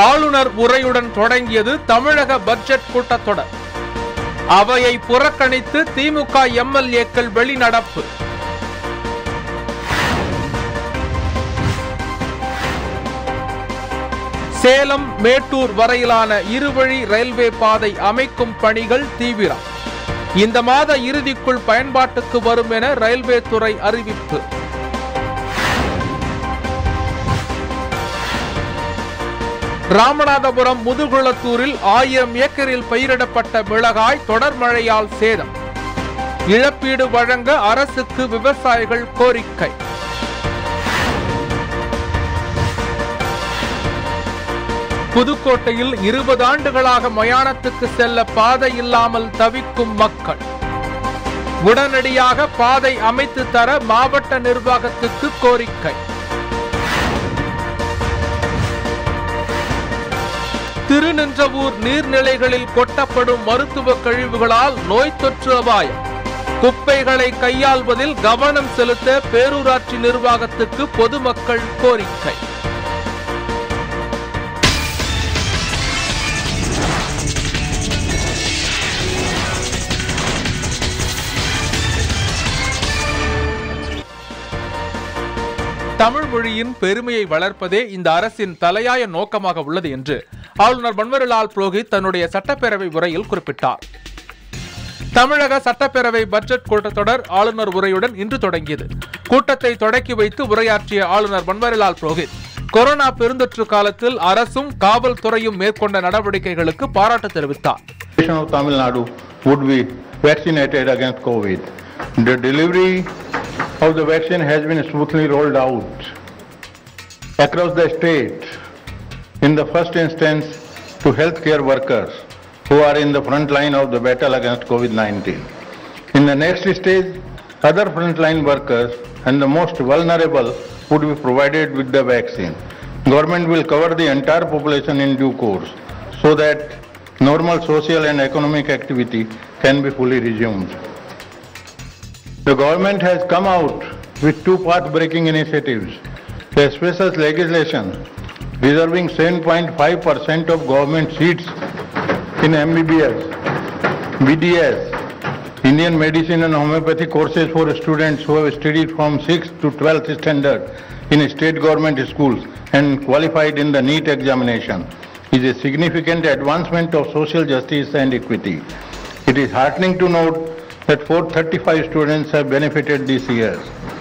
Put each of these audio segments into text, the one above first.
ஆளுநர் உரையுடன் தொடங்கியது தமிழக பட்ஜெட் கூட்டத்தொடர் அவையை புறக்கணித்து திமுக எம்எல்ஏக்கள் வெளிநடப்பு சேலம் மேட்டூர் வரையிலான இருவழி ரயில்வே பாதை அமைக்கும் பணிகள் தீவிரம் இந்த மாத இறுதிக்குள் பயன்பாட்டுக்கு வரும் என ரயில்வே துறை அறிவிப்பு ராமநாதபுரம் முதுகுளத்தூரில் ஆயிரம் ஏக்கரில் பயிரிடப்பட்ட மிளகாய் தொடர் மழையால் சேதம் இழப்பீடு வழங்க அரசுக்கு விவசாயிகள் கோரிக்கை புதுக்கோட்டையில் இருபது ஆண்டுகளாக மயானத்துக்கு செல்ல பாதை இல்லாமல் தவிக்கும் மக்கள் உடனடியாக பாதை அமைத்து தர மாவட்ட நிர்வாகத்துக்கு கோரிக்கை திருநின்றவூர் நீர்நிலைகளில் கொட்டப்படும் மருத்துவ கழிவுகளால் நோய் தொற்று அபாயம் குப்பைகளை கையாள்வதில் கவனம் செலுத்த பேரூராட்சி நிர்வாகத்துக்கு பொதுமக்கள் கோரிக்கை தமிழ் மொழியின் பெருமையை வளர்ப்பதே இந்த அரசின் தலையாய நோக்கமாக உள்ளது என்று ஆளுநர் பன்வரிலால் புரோஹித் தன்னுடைய சட்டப்பேரவை உரையில் குறிப்பிட்டார் தமிழக சட்டப்பேரவை பட்ஜெட் கூட்டத்தொடர் ஆளுநர் உரையுடன் இன்று தொடங்கியது கூட்டத்தை தொடக்கி வைத்து உரையாற்றிய ஆளுநர் பன்வரிலால் புரோஹித் கொரோனா பெருந்தொற்று காலத்தில் அரசும் காவல்துறையும் மேற்கொண்ட நடவடிக்கைகளுக்கு பாராட்டு தெரிவித்தார் population of Tamil Nadu would be vaccinated against COVID. The delivery of the vaccine has been smoothly rolled out across the state. In the first instance, to healthcare workers who are in the front line of the battle against COVID-19. In the next stage, other frontline workers and the most vulnerable would be provided with the vaccine. Government will cover the entire population in due course so that normal social and economic activity can be fully resumed. The government has come out with two path-breaking initiatives. A special legislation reserving 7.5% of government seats in MBBS, BDS, Indian medicine and homeopathy courses for students who have studied from 6th to 12th standard in state government schools and qualified in the NEET examination is a significant advancement of social justice and equity. It is heartening to note that 435 students have benefited this year.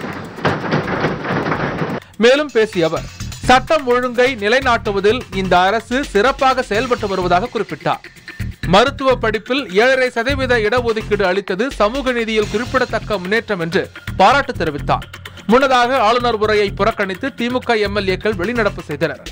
மேலும் பேசிய அவர் சட்டம் ஒழுங்கை நிலைநாட்டுவதில் இந்த அரசு சிறப்பாக செயல்பட்டு வருவதாக குறிப்பிட்டார் மருத்துவ படிப்பில் ஏழரை சதவீத இடஒதுக்கீடு அளித்தது சமூக நீதியில் குறிப்பிடத்தக்க முன்னேற்றம் என்று பாராட்டு தெரிவித்தார் முன்னதாக ஆளுநர் உரையை புறக்கணித்து திமுக எம்எல்ஏக்கள் வெளிநடப்பு செய்தனர்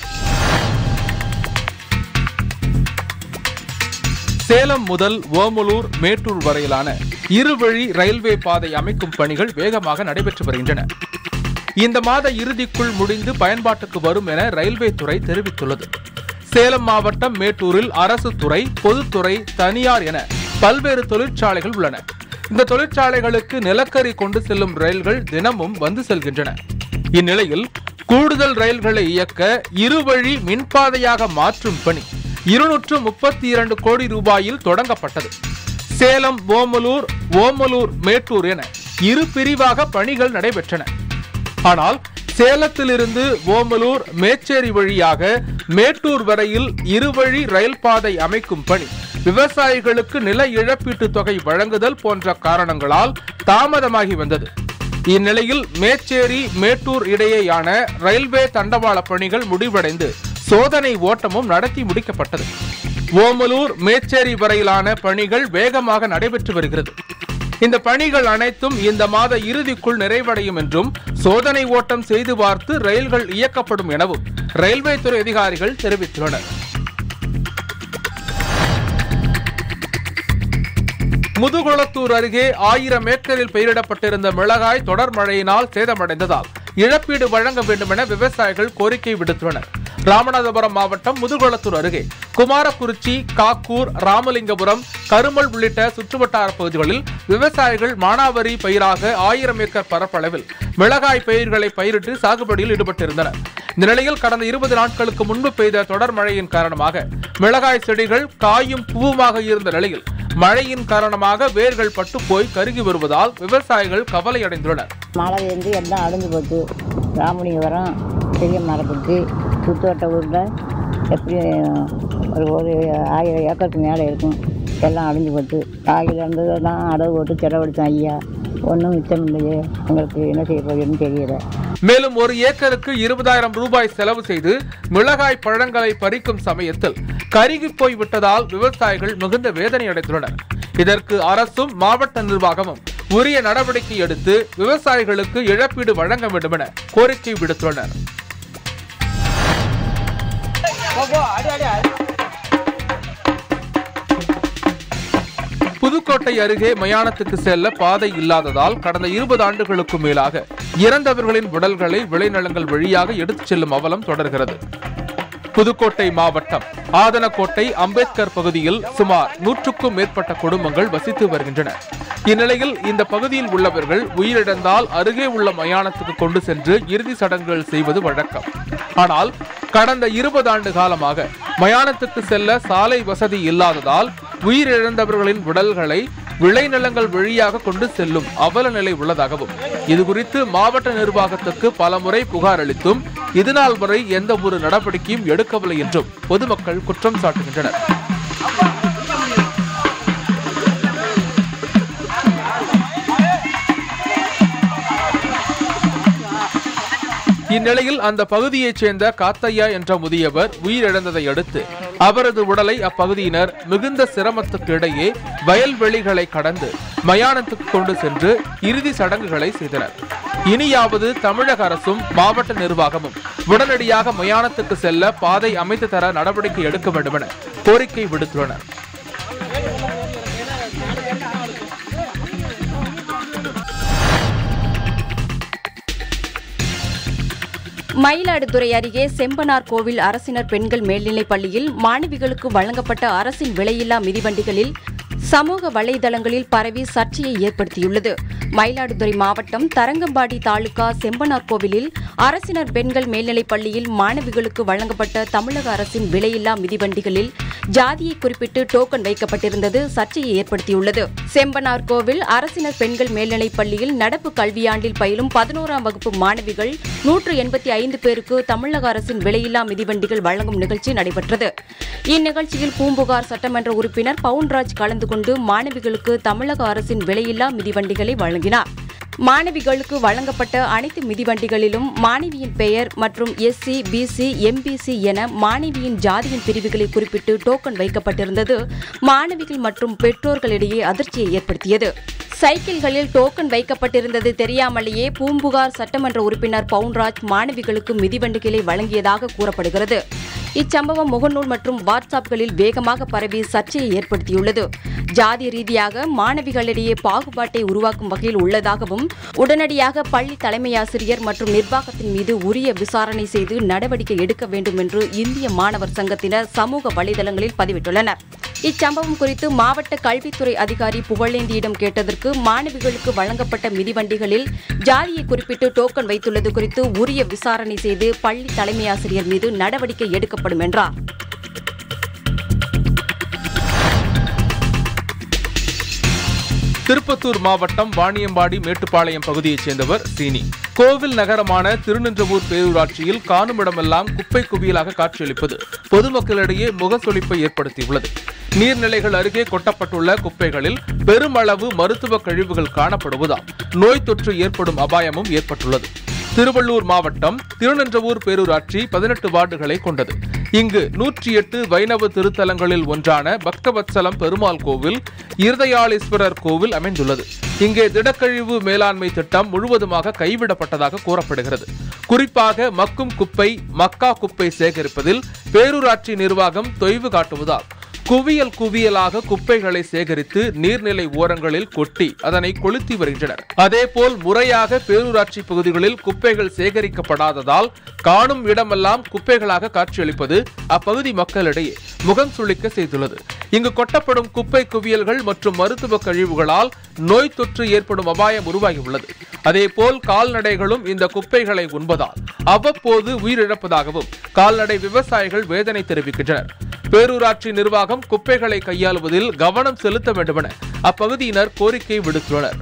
சேலம் முதல் ஓமலூர் மேட்டூர் வரையிலான இருவழி ரயில்வே பாதை அமைக்கும் பணிகள் வேகமாக நடைபெற்று வருகின்றன இந்த மாத இறுதிக்குள் முடிந்து பயன்பாட்டுக்கு வரும் என ரயில்வே துறை தெரிவித்துள்ளது சேலம் மாவட்டம் மேட்டூரில் அரசு துறை பொதுத்துறை தனியார் என பல்வேறு தொழிற்சாலைகள் உள்ளன இந்த தொழிற்சாலைகளுக்கு நிலக்கரி கொண்டு செல்லும் ரயில்கள் தினமும் வந்து செல்கின்றன இந்நிலையில் கூடுதல் ரயில்களை இயக்க இருவழி மின்பாதையாக மாற்றும் பணி இருநூற்று முப்பத்தி இரண்டு கோடி ரூபாயில் தொடங்கப்பட்டது சேலம் ஓமலூர் ஓமலூர் மேட்டூர் என இரு பிரிவாக பணிகள் நடைபெற்றன ஆனால் சேலத்திலிருந்து ஓமலூர் மேச்சேரி வழியாக மேட்டூர் வரையில் இருவழி ரயில் பாதை அமைக்கும் பணி விவசாயிகளுக்கு நில இழப்பீட்டுத் தொகை வழங்குதல் போன்ற காரணங்களால் தாமதமாகி வந்தது இந்நிலையில் மேச்சேரி மேட்டூர் இடையேயான ரயில்வே தண்டவாள பணிகள் முடிவடைந்து சோதனை ஓட்டமும் நடத்தி முடிக்கப்பட்டது ஓமலூர் மேச்சேரி வரையிலான பணிகள் வேகமாக நடைபெற்று வருகிறது இந்த பணிகள் அனைத்தும் இந்த மாத இறுதிக்குள் நிறைவடையும் என்றும் சோதனை ஓட்டம் செய்து பார்த்து ரயில்கள் இயக்கப்படும் எனவும் ரயில்வே துறை அதிகாரிகள் தெரிவித்துள்ளனர் முதுகுளத்தூர் அருகே ஆயிரம் ஏக்கரில் பயிரிடப்பட்டிருந்த மிளகாய் தொடர் மழையினால் சேதமடைந்ததால் இழப்பீடு வழங்க வேண்டும் என விவசாயிகள் கோரிக்கை விடுத்துள்ளனர் ராமநாதபுரம் மாவட்டம் முதுகுளத்தூர் அருகே குமாரக்குறிச்சி காக்கூர் ராமலிங்கபுரம் கருமல் உள்ளிட்ட சுற்றுவட்டார பகுதிகளில் விவசாயிகள் மானாவரி பயிராக ஆயிரம் ஏக்கர் பரப்பளவில் மிளகாய் பயிர்களை பயிரிட்டு சாகுபடியில் ஈடுபட்டிருந்தனர் இந்த நிலையில் கடந்த இருபது நாட்களுக்கு முன்பு பெய்த தொடர் மழையின் காரணமாக மிளகாய் செடிகள் காயும் பூவுமாக இருந்த நிலையில் மழையின் காரணமாக வேர்கள் பட்டு போய் கருகி வருவதால் விவசாயிகள் கவலையடைந்துள்ளனர் மழை வந்து எல்லாம் அழிஞ்சு போச்சு ராமலிங்க வரம் பெரிய மரத்துக்கு சுற்றுவட்ட ஊரில் எப்படி ஒரு ஒரு ஆயிரம் ஏக்கருக்கு மேலே இருக்கும் எல்லாம் அழிஞ்சு போச்சு காய்கள் இருந்ததெல்லாம் அடவு போட்டு செலவழித்தோம் ஐயா ஒன்றும் மிச்சம் இல்லையே எங்களுக்கு என்ன செய்ய போகுதுன்னு தெரியல மேலும் ஒரு ஏக்கருக்கு இருபதாயிரம் ரூபாய் செலவு செய்து மிளகாய் பழங்களை பறிக்கும் சமயத்தில் கருகி போய் விட்டதால் விவசாயிகள் மிகுந்த வேதனை அடைந்துள்ளனர் இதற்கு அரசும் மாவட்ட நிர்வாகமும் உரிய நடவடிக்கை எடுத்து விவசாயிகளுக்கு இழப்பீடு வழங்க வேண்டும் என கோரிக்கை விடுத்துள்ளனர் புதுக்கோட்டை அருகே மயானத்துக்கு செல்ல பாதை இல்லாததால் கடந்த இருபது ஆண்டுகளுக்கு மேலாக இறந்தவர்களின் உடல்களை விளைநிலங்கள் வழியாக எடுத்துச் செல்லும் அவலம் தொடர்கிறது புதுக்கோட்டை மாவட்டம் ஆதனக்கோட்டை அம்பேத்கர் பகுதியில் சுமார் நூற்றுக்கும் மேற்பட்ட குடும்பங்கள் வசித்து வருகின்றன இந்நிலையில் இந்த பகுதியில் உள்ளவர்கள் உயிரிழந்தால் அருகே உள்ள மயானத்துக்கு கொண்டு சென்று இறுதி சடங்குகள் செய்வது வழக்கம் ஆனால் கடந்த இருபது ஆண்டு காலமாக மயானத்துக்கு செல்ல சாலை வசதி இல்லாததால் உயிரிழந்தவர்களின் உடல்களை விளைநிலங்கள் வழியாக கொண்டு செல்லும் அவல நிலை உள்ளதாகவும் இது குறித்து மாவட்ட நிர்வாகத்துக்கு பலமுறை புகார் அளித்தும் இதுநாள் வரை எந்த ஒரு நடவடிக்கையும் எடுக்கவில்லை என்றும் பொதுமக்கள் குற்றம் சாட்டுகின்றனர் இந்நிலையில் அந்த பகுதியைச் சேர்ந்த காத்தையா என்ற முதியவர் உயிரிழந்ததை அடுத்து அவரது உடலை அப்பகுதியினர் மிகுந்த சிரமத்துக்கு இடையே வயல்வெளிகளை கடந்து மயானத்துக்கு கொண்டு சென்று இறுதி சடங்குகளை செய்தனர் இனியாவது தமிழக அரசும் மாவட்ட நிர்வாகமும் உடனடியாக மயானத்துக்கு செல்ல பாதை அமைத்து தர நடவடிக்கை எடுக்க வேண்டும் என கோரிக்கை விடுத்துள்ளனர் மயிலாடுதுறை அருகே செம்பனார் கோவில் அரசினர் பெண்கள் மேல்நிலைப் பள்ளியில் மாணவிகளுக்கு வழங்கப்பட்ட அரசின் விலையில்லா மிதிவண்டிகளில் சமூக வலைதளங்களில் பரவி சர்ச்சையை ஏற்படுத்தியுள்ளது மயிலாடுதுறை மாவட்டம் தரங்கம்பாடி தாலுகா செம்பனார் கோவிலில் அரசினர் பெண்கள் மேல்நிலைப் பள்ளியில் மாணவிகளுக்கு வழங்கப்பட்ட தமிழக அரசின் விலையில்லா மிதிவண்டிகளில் ஜாதியை குறிப்பிட்டு டோக்கன் வைக்கப்பட்டிருந்தது சர்ச்சையை ஏற்படுத்தியுள்ளது செம்பனார் கோவில் அரசினர் பெண்கள் மேல்நிலைப் பள்ளியில் நடப்பு கல்வியாண்டில் பயிலும் பதினோராம் வகுப்பு மாணவிகள் நூற்று எண்பத்தி ஐந்து பேருக்கு தமிழக அரசின் விலையில்லா மிதிவண்டிகள் வழங்கும் நிகழ்ச்சி நடைபெற்றது இந்நிகழ்ச்சியில் பூம்புகார் சட்டமன்ற உறுப்பினர் பவுன்ராஜ் கலந்து கொண்டு மாணவிகளுக்கு தமிழக அரசின் விலையில்லா மிதிவண்டிகளை வழங்கினார் மாணவிகளுக்கு வழங்கப்பட்ட அனைத்து மிதிவண்டிகளிலும் மாணவியின் பெயர் மற்றும் எஸ்சி பிசி எம்பிசி என மாணவியின் ஜாதியின் பிரிவுகளை குறிப்பிட்டு டோக்கன் வைக்கப்பட்டிருந்தது மாணவிகள் மற்றும் பெற்றோர்களிடையே அதிர்ச்சியை ஏற்படுத்தியது சைக்கிள்களில் டோக்கன் வைக்கப்பட்டிருந்தது தெரியாமலேயே பூம்புகார் சட்டமன்ற உறுப்பினர் பவுன்ராஜ் மாணவிகளுக்கு மிதிவண்டிகளை வழங்கியதாக கூறப்படுகிறது இச்சம்பவம் முகநூல் மற்றும் வாட்ஸ்அப்களில் வேகமாக பரவி சர்ச்சையை ஏற்படுத்தியுள்ளது ஜாதி ரீதியாக மாணவிகளிடையே பாகுபாட்டை உருவாக்கும் வகையில் உள்ளதாகவும் உடனடியாக பள்ளி தலைமையாசிரியர் மற்றும் நிர்வாகத்தின் மீது உரிய விசாரணை செய்து நடவடிக்கை எடுக்க வேண்டும் என்று இந்திய மாணவர் சங்கத்தினர் சமூக வலைதளங்களில் பதிவிட்டுள்ளனர் இச்சம்பவம் குறித்து மாவட்ட கல்வித்துறை அதிகாரி புகழேந்தியிடம் கேட்டதற்கு மாணவிகளுக்கு வழங்கப்பட்ட மிதிவண்டிகளில் ஜாதியை குறிப்பிட்டு டோக்கன் வைத்துள்ளது குறித்து உரிய விசாரணை செய்து பள்ளி தலைமையாசிரியர் மீது நடவடிக்கை எடுக்கப்படும் என்றார் திருப்பத்தூர் மாவட்டம் வாணியம்பாடி மேட்டுப்பாளையம் பகுதியைச் சேர்ந்தவர் சீனி கோவில் நகரமான திருநின்றவூர் பேரூராட்சியில் காணுமிடமெல்லாம் குப்பை குவியலாக காட்சியளிப்பது பொதுமக்களிடையே முகசொலிப்பை ஏற்படுத்தியுள்ளது நீர்நிலைகள் அருகே கொட்டப்பட்டுள்ள குப்பைகளில் பெருமளவு மருத்துவ கழிவுகள் காணப்படுவதால் நோய் தொற்று ஏற்படும் அபாயமும் ஏற்பட்டுள்ளது திருவள்ளூர் மாவட்டம் திருநின்றவூர் பேரூராட்சி பதினெட்டு வார்டுகளை கொண்டது இங்கு நூற்றி எட்டு வைணவ திருத்தலங்களில் ஒன்றான பக்தவத்சலம் பெருமாள் கோவில் இருதயாளீஸ்வரர் கோவில் அமைந்துள்ளது இங்கே திடக்கழிவு மேலாண்மை திட்டம் முழுவதுமாக கைவிடப்பட்டதாக கூறப்படுகிறது குறிப்பாக மக்கும் குப்பை மக்கா குப்பை சேகரிப்பதில் பேரூராட்சி நிர்வாகம் தொய்வு காட்டுவதால் குவியல் குவியலாக குப்பைகளை சேகரித்து நீர்நிலை ஓரங்களில் கொட்டி அதனை கொளுத்தி வருகின்றனர் அதேபோல் முறையாக பேரூராட்சி பகுதிகளில் குப்பைகள் சேகரிக்கப்படாததால் காணும் இடமெல்லாம் குப்பைகளாக காட்சியளிப்பது அப்பகுதி மக்களிடையே முகம் சுளிக்க செய்துள்ளது இங்கு கொட்டப்படும் குப்பை குவியல்கள் மற்றும் மருத்துவ கழிவுகளால் நோய் தொற்று ஏற்படும் அபாயம் உருவாகியுள்ளது அதேபோல் கால்நடைகளும் இந்த குப்பைகளை உண்பதால் அவ்வப்போது உயிரிழப்பதாகவும் கால்நடை விவசாயிகள் வேதனை தெரிவிக்கின்றனர் பேரூராட்சி நிர்வாகம் குப்பைகளை கையாளுவதில் கவனம் செலுத்த வேண்டுமென அப்பகுதியினர் கோரிக்கை விடுத்துள்ளனர்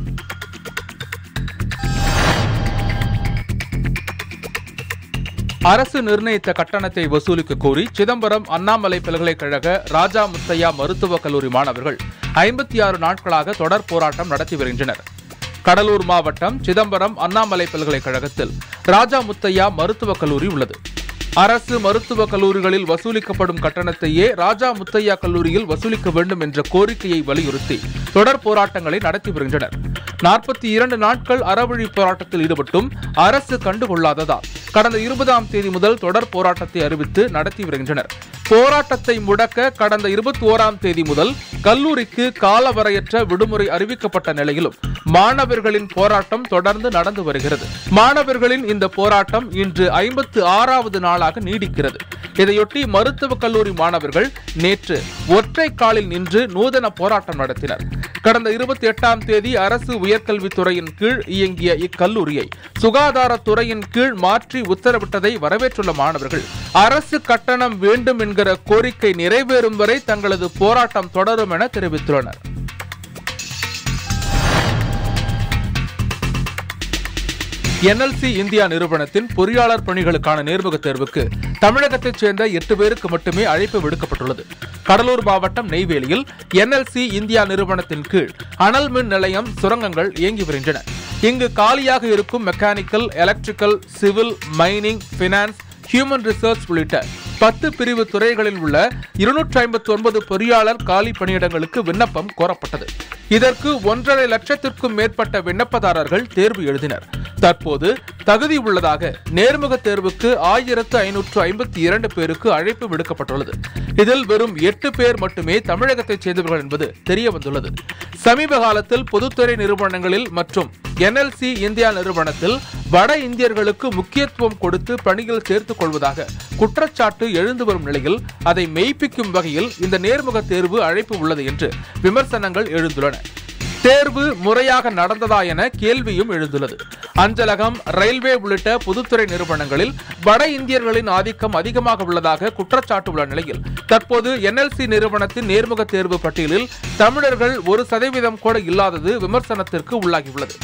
அரசு நிர்ணயித்த கட்டணத்தை வசூலிக்க கோரி சிதம்பரம் அண்ணாமலை பல்கலைக்கழக ராஜா முத்தையா மருத்துவக் கல்லூரி மாணவர்கள் ஐம்பத்தி ஆறு நாட்களாக தொடர் போராட்டம் நடத்தி வருகின்றனர் கடலூர் மாவட்டம் சிதம்பரம் அண்ணாமலை பல்கலைக்கழகத்தில் ராஜா முத்தையா மருத்துவக் கல்லூரி உள்ளது அரசு மருத்துவக் கல்லூரிகளில் வசூலிக்கப்படும் கட்டணத்தையே ராஜா முத்தையா கல்லூரியில் வசூலிக்க வேண்டும் என்ற கோரிக்கையை வலியுறுத்தி தொடர் போராட்டங்களை நடத்தி வருகின்றனர் நாற்பத்தி இரண்டு நாட்கள் அறவழி போராட்டத்தில் ஈடுபட்டும் அரசு கண்டுகொள்ளாததால் கடந்த இருபதாம் தேதி முதல் தொடர் போராட்டத்தை அறிவித்து நடத்தி வருகின்றனர் போராட்டத்தை முடக்க கடந்த இருபத்தி ஓராம் தேதி முதல் கல்லூரிக்கு காலவரையற்ற விடுமுறை அறிவிக்கப்பட்ட நிலையிலும் மாணவர்களின் போராட்டம் தொடர்ந்து நடந்து வருகிறது மாணவர்களின் இந்த போராட்டம் இன்று ஐம்பத்து ஆறாவது நாளாக நீடிக்கிறது இதையொட்டி மருத்துவக் கல்லூரி மாணவர்கள் நேற்று ஒற்றை காலில் நின்று நூதன போராட்டம் நடத்தினர் கடந்த இருபத்தி எட்டாம் தேதி அரசு உயர்கல்வித்துறையின் கீழ் இயங்கிய இக்கல்லூரியை சுகாதாரத்துறையின் கீழ் மாற்றி உத்தரவிட்டதை வரவேற்றுள்ள மாணவர்கள் அரசு கட்டணம் வேண்டும் என்கிற கோரிக்கை நிறைவேறும் வரை தங்களது போராட்டம் தொடரும் என தெரிவித்துள்ளனர் என்எல்சி இந்தியா நிறுவனத்தின் பொறியாளர் பணிகளுக்கான நேர்முகத் தேர்வுக்கு தமிழகத்தைச் சேர்ந்த எட்டு பேருக்கு மட்டுமே அழைப்பு விடுக்கப்பட்டுள்ளது கடலூர் மாவட்டம் நெய்வேலியில் என்எல்சி இந்தியா நிறுவனத்தின் கீழ் அனல் மின் நிலையம் சுரங்கங்கள் இயங்கி வருகின்றன இங்கு காலியாக இருக்கும் mechanical electrical civil mining finance human research உள்ளிட்ட பத்து பிரிவு துறைகளில் உள்ள இருநூற்றி ஐம்பத்தி ஒன்பது பொறியாளர் காலி பணியிடங்களுக்கு விண்ணப்பம் கோரப்பட்டது இதற்கு ஒன்றரை லட்சத்திற்கும் மேற்பட்ட விண்ணப்பதாரர்கள் தேர்வு எழுதினர் தற்போது தகுதி உள்ளதாக நேர்முக தேர்வுக்கு ஆயிரத்து ஐநூற்று ஐம்பத்தி இரண்டு பேருக்கு அழைப்பு விடுக்கப்பட்டுள்ளது இதில் வெறும் எட்டு பேர் மட்டுமே தமிழகத்தைச் சேர்ந்தவர்கள் என்பது தெரிய வந்துள்ளது சமீப காலத்தில் பொதுத்துறை நிறுவனங்களில் மற்றும் என்எல்சி இந்தியா நிறுவனத்தில் வட இந்தியர்களுக்கு முக்கியத்துவம் கொடுத்து பணியில் சேர்த்துக் கொள்வதாக குற்றச்சாட்டு எழுந்து வரும் நிலையில் அதை மெய்ப்பிக்கும் வகையில் இந்த நேர்முக தேர்வு அழைப்பு உள்ளது என்று விமர்சனங்கள் எழுந்துள்ளன தேர்வு முறையாக நடந்ததா என கேள்வியும் எழுந்துள்ளது அஞ்சலகம் ரயில்வே உள்ளிட்ட பொதுத்துறை நிறுவனங்களில் வட இந்தியர்களின் ஆதிக்கம் அதிகமாக உள்ளதாக குற்றச்சாட்டு உள்ள நிலையில் தற்போது என்எல்சி நிறுவனத்தின் நேர்முக தேர்வு பட்டியலில் தமிழர்கள் ஒரு சதவீதம் கூட இல்லாதது விமர்சனத்திற்கு உள்ளாகியுள்ளது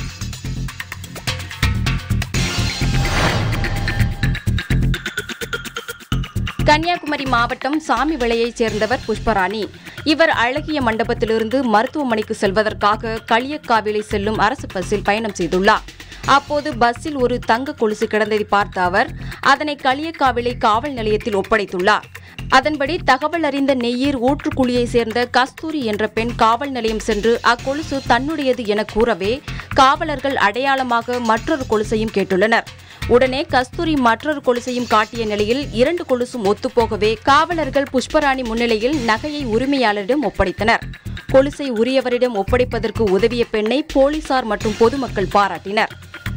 கன்னியாகுமரி மாவட்டம் சாமி விளையைச் சேர்ந்தவர் புஷ்பராணி இவர் அழகிய மண்டபத்திலிருந்து மருத்துவமனைக்கு செல்வதற்காக களியக்காவிலை செல்லும் அரசு பஸ்ஸில் பயணம் செய்துள்ளார் அப்போது பஸ்ஸில் ஒரு தங்க கொலுசு கிடந்ததை பார்த்த அவர் அதனை களியக்காவிலை காவல் நிலையத்தில் ஒப்படைத்துள்ளார் அதன்படி தகவல் அறிந்த நெய்யீர் ஊற்றுக்குழியைச் சேர்ந்த கஸ்தூரி என்ற பெண் காவல் நிலையம் சென்று அக்கொலுசு தன்னுடையது என கூறவே காவலர்கள் அடையாளமாக மற்றொரு கொலுசையும் கேட்டுள்ளனர் உடனே கஸ்தூரி மற்றொரு கொலுசையும் காட்டிய நிலையில் இரண்டு கொலுசும் ஒத்துப்போகவே காவலர்கள் புஷ்பராணி முன்னிலையில் நகையை உரிமையாளரிடம் ஒப்படைத்தனர் கொலுசை உரியவரிடம் ஒப்படைப்பதற்கு உதவிய பெண்ணை போலீசார் மற்றும் பொதுமக்கள் பாராட்டினர்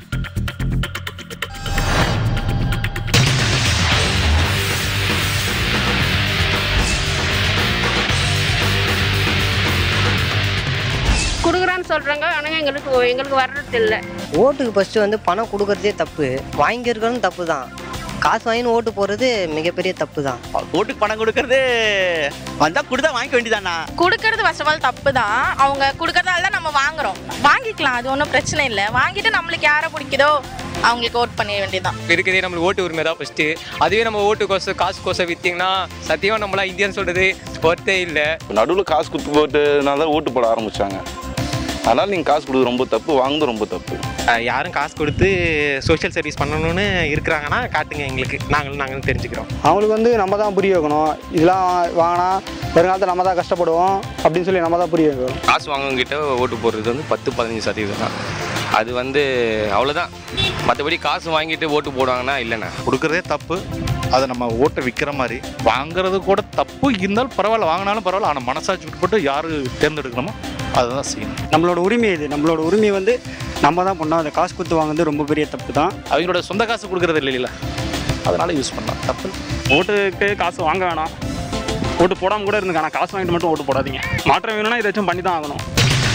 கொடுக்குறான்னு சொல்கிறாங்க ஆனால் எங்களுக்கு எங்களுக்கு வர்றது இல்லை ஓட்டுக்கு ஃபஸ்ட்டு வந்து பணம் கொடுக்கறதே தப்பு வாங்கியிருக்கிறதும் தப்பு தான் காசு வாங்கின்னு ஓட்டு போடுறது மிகப்பெரிய தப்பு தான் ஓட்டுக்கு பணம் கொடுக்கறது வந்தா கொடுத்தா வாங்கிக்க வேண்டியதானா கொடுக்கறது ஃபர்ஸ்ட் ஆஃப் ஆல் தப்பு தான் அவங்க கொடுக்கறதால தான் நம்ம வாங்குறோம் வாங்கிக்கலாம் அது ஒன்றும் பிரச்சனை இல்லை வாங்கிட்டு நம்மளுக்கு யாரை பிடிக்குதோ அவங்களுக்கு ஓட் பண்ணிட வேண்டியதுதான் இருக்கிறதே நம்மளுக்கு ஓட்டு உரிமை தான் ஃபஸ்ட்டு அதுவே நம்ம ஓட்டு கோசம் காசு கோசம் விற்றீங்கன்னா சத்தியம் நம்மளாம் இந்தியன் சொல்கிறது ஒர்த்தே இல்லை நடுவில் காசு கொடுத்து போட்டுனால தான் ஓட்டு போட ஆரம்பிச்சாங்க அதனால் நீங்கள் காசு கொடுக்குறது ரொம்ப தப்பு வாங்குறது ரொம்ப தப்பு யாரும் காசு கொடுத்து சோஷியல் சர்வீஸ் பண்ணணும்னு இருக்கிறாங்கன்னா காட்டுங்க எங்களுக்கு நாங்களும் நாங்களும் தெரிஞ்சுக்கிறோம் அவங்களுக்கு வந்து நம்ம தான் புரிய வைக்கணும் இதெல்லாம் வாங்கினா வருங்காலத்தில் நம்ம தான் கஷ்டப்படுவோம் அப்படின்னு சொல்லி நம்ம தான் புரிய வைக்கணும் காசு வாங்கவங்கிட்ட ஓட்டு போடுறது வந்து பத்து பதினஞ்சு சதவீதம் தான் அது வந்து அவ்வளோதான் மற்றபடி காசு வாங்கிட்டு ஓட்டு போடுவாங்கன்னா இல்லைண்ணா கொடுக்குறதே தப்பு அதை நம்ம ஓட்டை விற்கிற மாதிரி வாங்குறது கூட தப்பு இருந்தாலும் பரவாயில்ல வாங்கினாலும் பரவாயில்ல ஆனால் மனசாட்சி விட்டுப்பட்டு யார் தேர்ந்தெடுக்கணுமோ அதை தான் செய்யணும் நம்மளோட உரிமை இது நம்மளோட உரிமை வந்து நம்ம தான் பண்ணோம் அதை காசு கொடுத்து வாங்குறது ரொம்ப பெரிய தப்பு தான் அவங்களோட சொந்த காசு கொடுக்கறது இல்லைல்ல அதனால யூஸ் பண்ணலாம் தப்பு ஓட்டுக்கு காசு வாங்க வேணாம் ஓட்டு போடாமல் கூட இருந்துங்க ஆனால் காசு வாங்கிட்டு மட்டும் ஓட்டு போடாதீங்க மாற்றம் வேணும்னா இதாச்சும் பண்ணி தான் ஆகணும்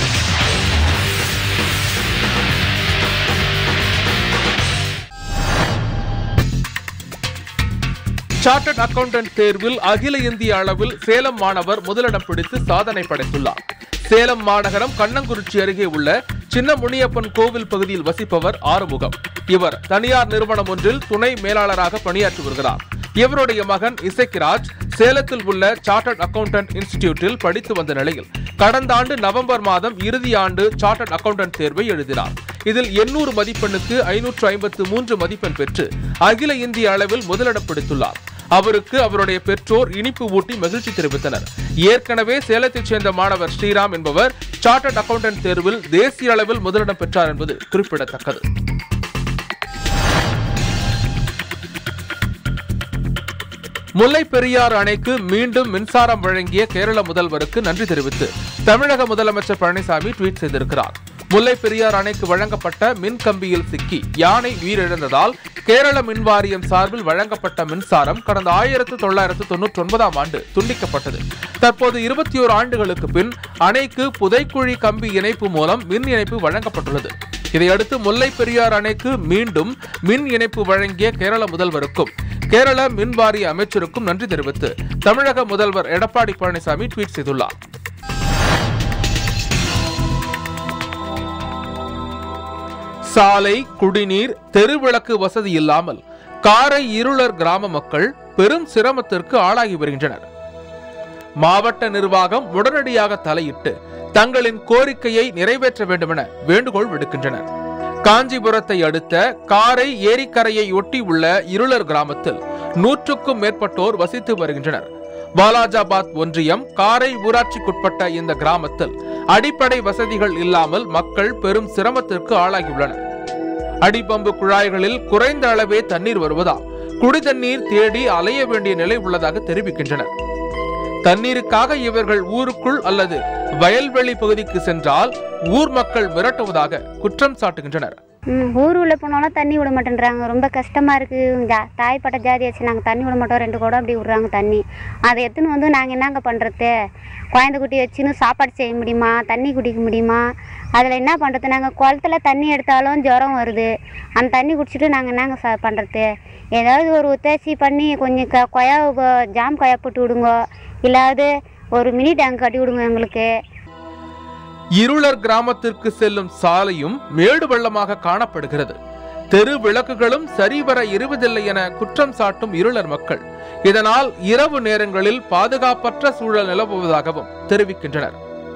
சார்ட்டர்ட் அக்கவுண்டன்ட் தேர்வில் அகில இந்திய அளவில் சேலம் மாணவர் முதலிடம் பிடித்து சாதனை படைத்துள்ளார் சேலம் மாநகரம் கண்ணங்குறிச்சி அருகே உள்ள சின்ன முனியப்பன் கோவில் பகுதியில் வசிப்பவர் ஆறுமுகம் இவர் தனியார் நிறுவனம் ஒன்றில் துணை மேலாளராக பணியாற்றி வருகிறார் இவருடைய மகன் இசைக்கிராஜ் சேலத்தில் உள்ள சார்ட்டர்ட் அக்கவுண்டன்ட் இன்ஸ்டிடியூட்டில் படித்து வந்த நிலையில் கடந்த ஆண்டு நவம்பர் மாதம் இறுதி ஆண்டு சார்ட்டர்ட் அக்கவுண்டன்ட் தேர்வை எழுதினார் இதில் எண்ணூறு மதிப்பெண்ணுக்கு ஐநூற்று ஐம்பத்து மூன்று மதிப்பெண் பெற்று அகில இந்திய அளவில் முதலிடம் பிடித்துள்ளார் அவருக்கு அவருடைய பெற்றோர் இனிப்பு ஊட்டி மகிழ்ச்சி தெரிவித்தனர் ஏற்கனவே சேலத்தைச் சேர்ந்த மாணவர் ஸ்ரீராம் என்பவர் சார்ட்டர்ட் அக்கவுண்டன்ட் தேர்வில் தேசிய அளவில் முதலிடம் பெற்றார் என்பது குறிப்பிடத்தக்கது முல்லை பெரியாறு அணைக்கு மீண்டும் மின்சாரம் வழங்கிய கேரள முதல்வருக்கு நன்றி தெரிவித்து தமிழக முதலமைச்சர் பழனிசாமி ட்வீட் செய்திருக்கிறார் முல்லை பெரியாறு அணைக்கு வழங்கப்பட்ட மின் கம்பியில் சிக்கி யானை உயிரிழந்ததால் கேரள மின் வாரியம் சார்பில் வழங்கப்பட்ட மின்சாரம் கடந்த ஆயிரத்து தொள்ளாயிரத்து தொன்னூற்றி ஒன்பதாம் ஆண்டு துண்டிக்கப்பட்டது தற்போது இருபத்தி ஓரு ஆண்டுகளுக்கு பின் அணைக்கு புதைக்குழி கம்பி இணைப்பு மூலம் மின் இணைப்பு வழங்கப்பட்டுள்ளது இதையடுத்து முல்லை பெரியார் அணைக்கு மீண்டும் மின் இணைப்பு வழங்கிய கேரள முதல்வருக்கும் கேரள மின் வாரிய அமைச்சருக்கும் நன்றி தெரிவித்து தமிழக முதல்வர் எடப்பாடி பழனிசாமி ட்வீட் செய்துள்ளார் சாலை குடிநீர் தெருவிளக்கு வசதி இல்லாமல் காரை இருளர் கிராம மக்கள் பெரும் சிரமத்திற்கு ஆளாகி வருகின்றனர் மாவட்ட நிர்வாகம் உடனடியாக தலையிட்டு தங்களின் கோரிக்கையை நிறைவேற்ற வேண்டுமென வேண்டுகோள் விடுக்கின்றனர் காஞ்சிபுரத்தை அடுத்த காரை ஏரிக்கரையை ஒட்டி உள்ள இருளர் கிராமத்தில் நூற்றுக்கும் மேற்பட்டோர் வசித்து வருகின்றனர் வாலாஜாபாத் ஒன்றியம் காரை ஊராட்சிக்குட்பட்ட இந்த கிராமத்தில் அடிப்படை வசதிகள் இல்லாமல் மக்கள் பெரும் சிரமத்திற்கு ஆளாகியுள்ளனர் அடிப்பம்பு குழாய்களில் குறைந்த அளவே தண்ணீர் வருவதால் குடிதண்ணீர் தேடி அலைய வேண்டிய நிலை உள்ளதாக தெரிவிக்கின்றனர் தண்ணீருக்காக இவர்கள் ஊருக்குள் அல்லது வயல்வெளி பகுதிக்கு சென்றால் ஊர் மக்கள் மிரட்டுவதாக குற்றம் சாட்டுகின்றனர் ம், ஊர் உள்ள போனாலும் தண்ணி விட மாட்டேன்றாங்க ரொம்ப கஷ்டமாக இருக்குது ஜா தாய்ப்பட்ட ஜாதி ஆச்சு நாங்கள் தண்ணி விட மாட்டோம் ரெண்டு குடம் அப்படி விட்றாங்க தண்ணி அதை எடுத்துன்னு வந்து நாங்கள் என்னங்க பண்ணுறது குழந்தை குட்டி வச்சுன்னு சாப்பாடு செய்ய முடியுமா தண்ணி குடிக்க முடியுமா அதில் என்ன பண்ணுறது நாங்கள் குளத்துல தண்ணி எடுத்தாலும் ஜுரம் வருது அந்த தண்ணி குடிச்சிட்டு நாங்கள் என்னங்க ச பண்ணுறது ஏதாவது ஒரு உத்தாச்சி பண்ணி கொஞ்சம் க கொயா வ- ஜாம் கொயா போட்டு விடுங்க இல்லாவது ஒரு மினி டேங்க் கட்டி விடுங்க எங்களுக்கு இருளர் கிராமத்திற்கு செல்லும் சாலையும் மேடு பள்ளமாக காணப்படுகிறது தெரு விளக்குகளும் சரிவர இருவதில்லை என குற்றம் சாட்டும் இருளர் மக்கள் இதனால் இரவு நேரங்களில் பாதுகாப்பற்ற சூழல் நிலவுவதாகவும் தெரிவிக்கின்றனர்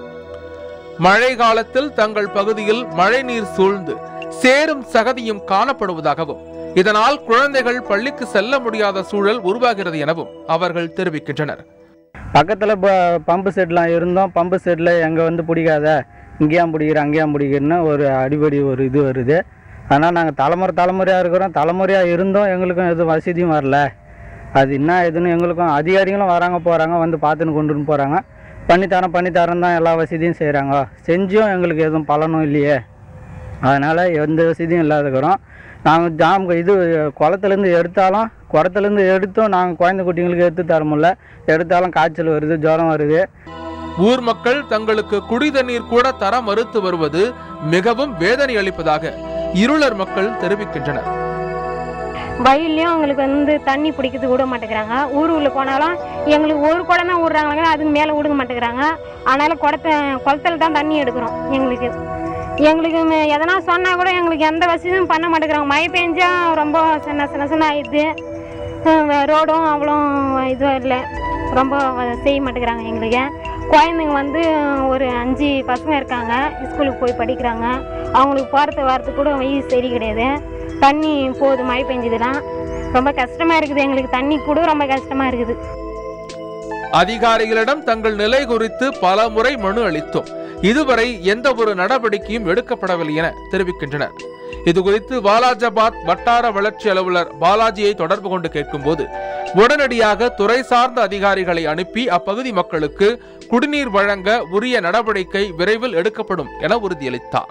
மழை காலத்தில் தங்கள் பகுதியில் மழைநீர் சூழ்ந்து சேரும் சகதியும் காணப்படுவதாகவும் இதனால் குழந்தைகள் பள்ளிக்கு செல்ல முடியாத சூழல் உருவாகிறது எனவும் அவர்கள் தெரிவிக்கின்றனர் பக்கத்தில் இப்போ பம்பு செட்லாம் இருந்தோம் பம்பு செட்டில் எங்கே வந்து பிடிக்காத இங்கேயாம் பிடிக்கிற அங்கேயாம் பிடிக்கிறன்னு ஒரு அடிப்படி ஒரு இது வருது ஆனால் நாங்கள் தலைமுறை தலைமுறையாக இருக்கிறோம் தலைமுறையாக இருந்தோம் எங்களுக்கும் எதுவும் வசதியும் வரல அது என்ன ஏதுன்னு எங்களுக்கும் அதிகாரிகளும் வராங்க போகிறாங்க வந்து பார்த்துன்னு கொண்டுன்னு போகிறாங்க பண்ணித்தரோம் பண்ணித்தரோம் தான் எல்லா வசதியும் செய்கிறாங்க செஞ்சும் எங்களுக்கு எதுவும் பலனும் இல்லையே அதனால் எந்த வசதியும் இல்லாதக்கிறோம் நாங்கள் ஜாம் இது குளத்துலேருந்து எடுத்தாலும் குளத்துலேருந்து எடுத்தும் நாங்கள் குழந்தை குட்டிங்களுக்கு எடுத்து தர முடியல எடுத்தாலும் காய்ச்சல் வருது ஜுரம் வருது ஊர் மக்கள் தங்களுக்கு குடிதண்ணீர் கூட தர மறுத்து வருவது மிகவும் வேதனை அளிப்பதாக இருளர் மக்கள் தெரிவிக்கின்றனர் வயல்லையும் அவங்களுக்கு வந்து தண்ணி பிடிக்கிறது விட மாட்டேங்கிறாங்க ஊர் உள்ள போனாலும் எங்களுக்கு ஒரு குடம் தான் விடுறாங்க அதுக்கு மேலே விடுங்க மாட்டேங்கிறாங்க அதனால குடத்த குளத்துல தான் தண்ணி எடுக்கிறோம் எங்களுக்கு எங்களுக்கு ம- எதனா சொன்னா கூட எங்களுக்கு எந்த வசதியும் பண்ண மாட்டேங்கிறாங்க மழை பெஞ்சா ரொம்ப சின்ன சின்ன சின்ன ஆயிடுது அஹ் வே- ரோடும் அவ்வளோ இதுவும் இல்லை ரொம்ப வ- செய்ய மாட்டேங்கிறாங்க எங்களுக்கு குழந்தைங்க வந்து ஒரு அஞ்சு பசங்க இருக்காங்க ஸ்கூலுக்கு போய் படிக்கிறாங்க அவங்களுக்கு போகிறது வரத்துக்கு கூட வெயில் சரி கிடையாது தண்ணி போகுது மழை பெஞ்சதுலாம் ரொம்ப கஷ்டமாக இருக்குது எங்களுக்கு தண்ணி கூட ரொம்ப கஷ்டமாக இருக்குது அதிகாரிகளிடம் தங்கள் நிலை குறித்து பல முறை மனு அளித்தோம் இதுவரை எந்த ஒரு நடவடிக்கையும் எடுக்கப்படவில்லை என தெரிவிக்கின்றனர் இதுகுறித்து வாலாஜாபாத் வட்டார வளர்ச்சி அலுவலர் பாலாஜியை தொடர்பு கொண்டு கேட்கும்போது உடனடியாக துறை சார்ந்த அதிகாரிகளை அனுப்பி அப்பகுதி மக்களுக்கு குடிநீர் வழங்க உரிய நடவடிக்கை விரைவில் எடுக்கப்படும் என உறுதியளித்தார்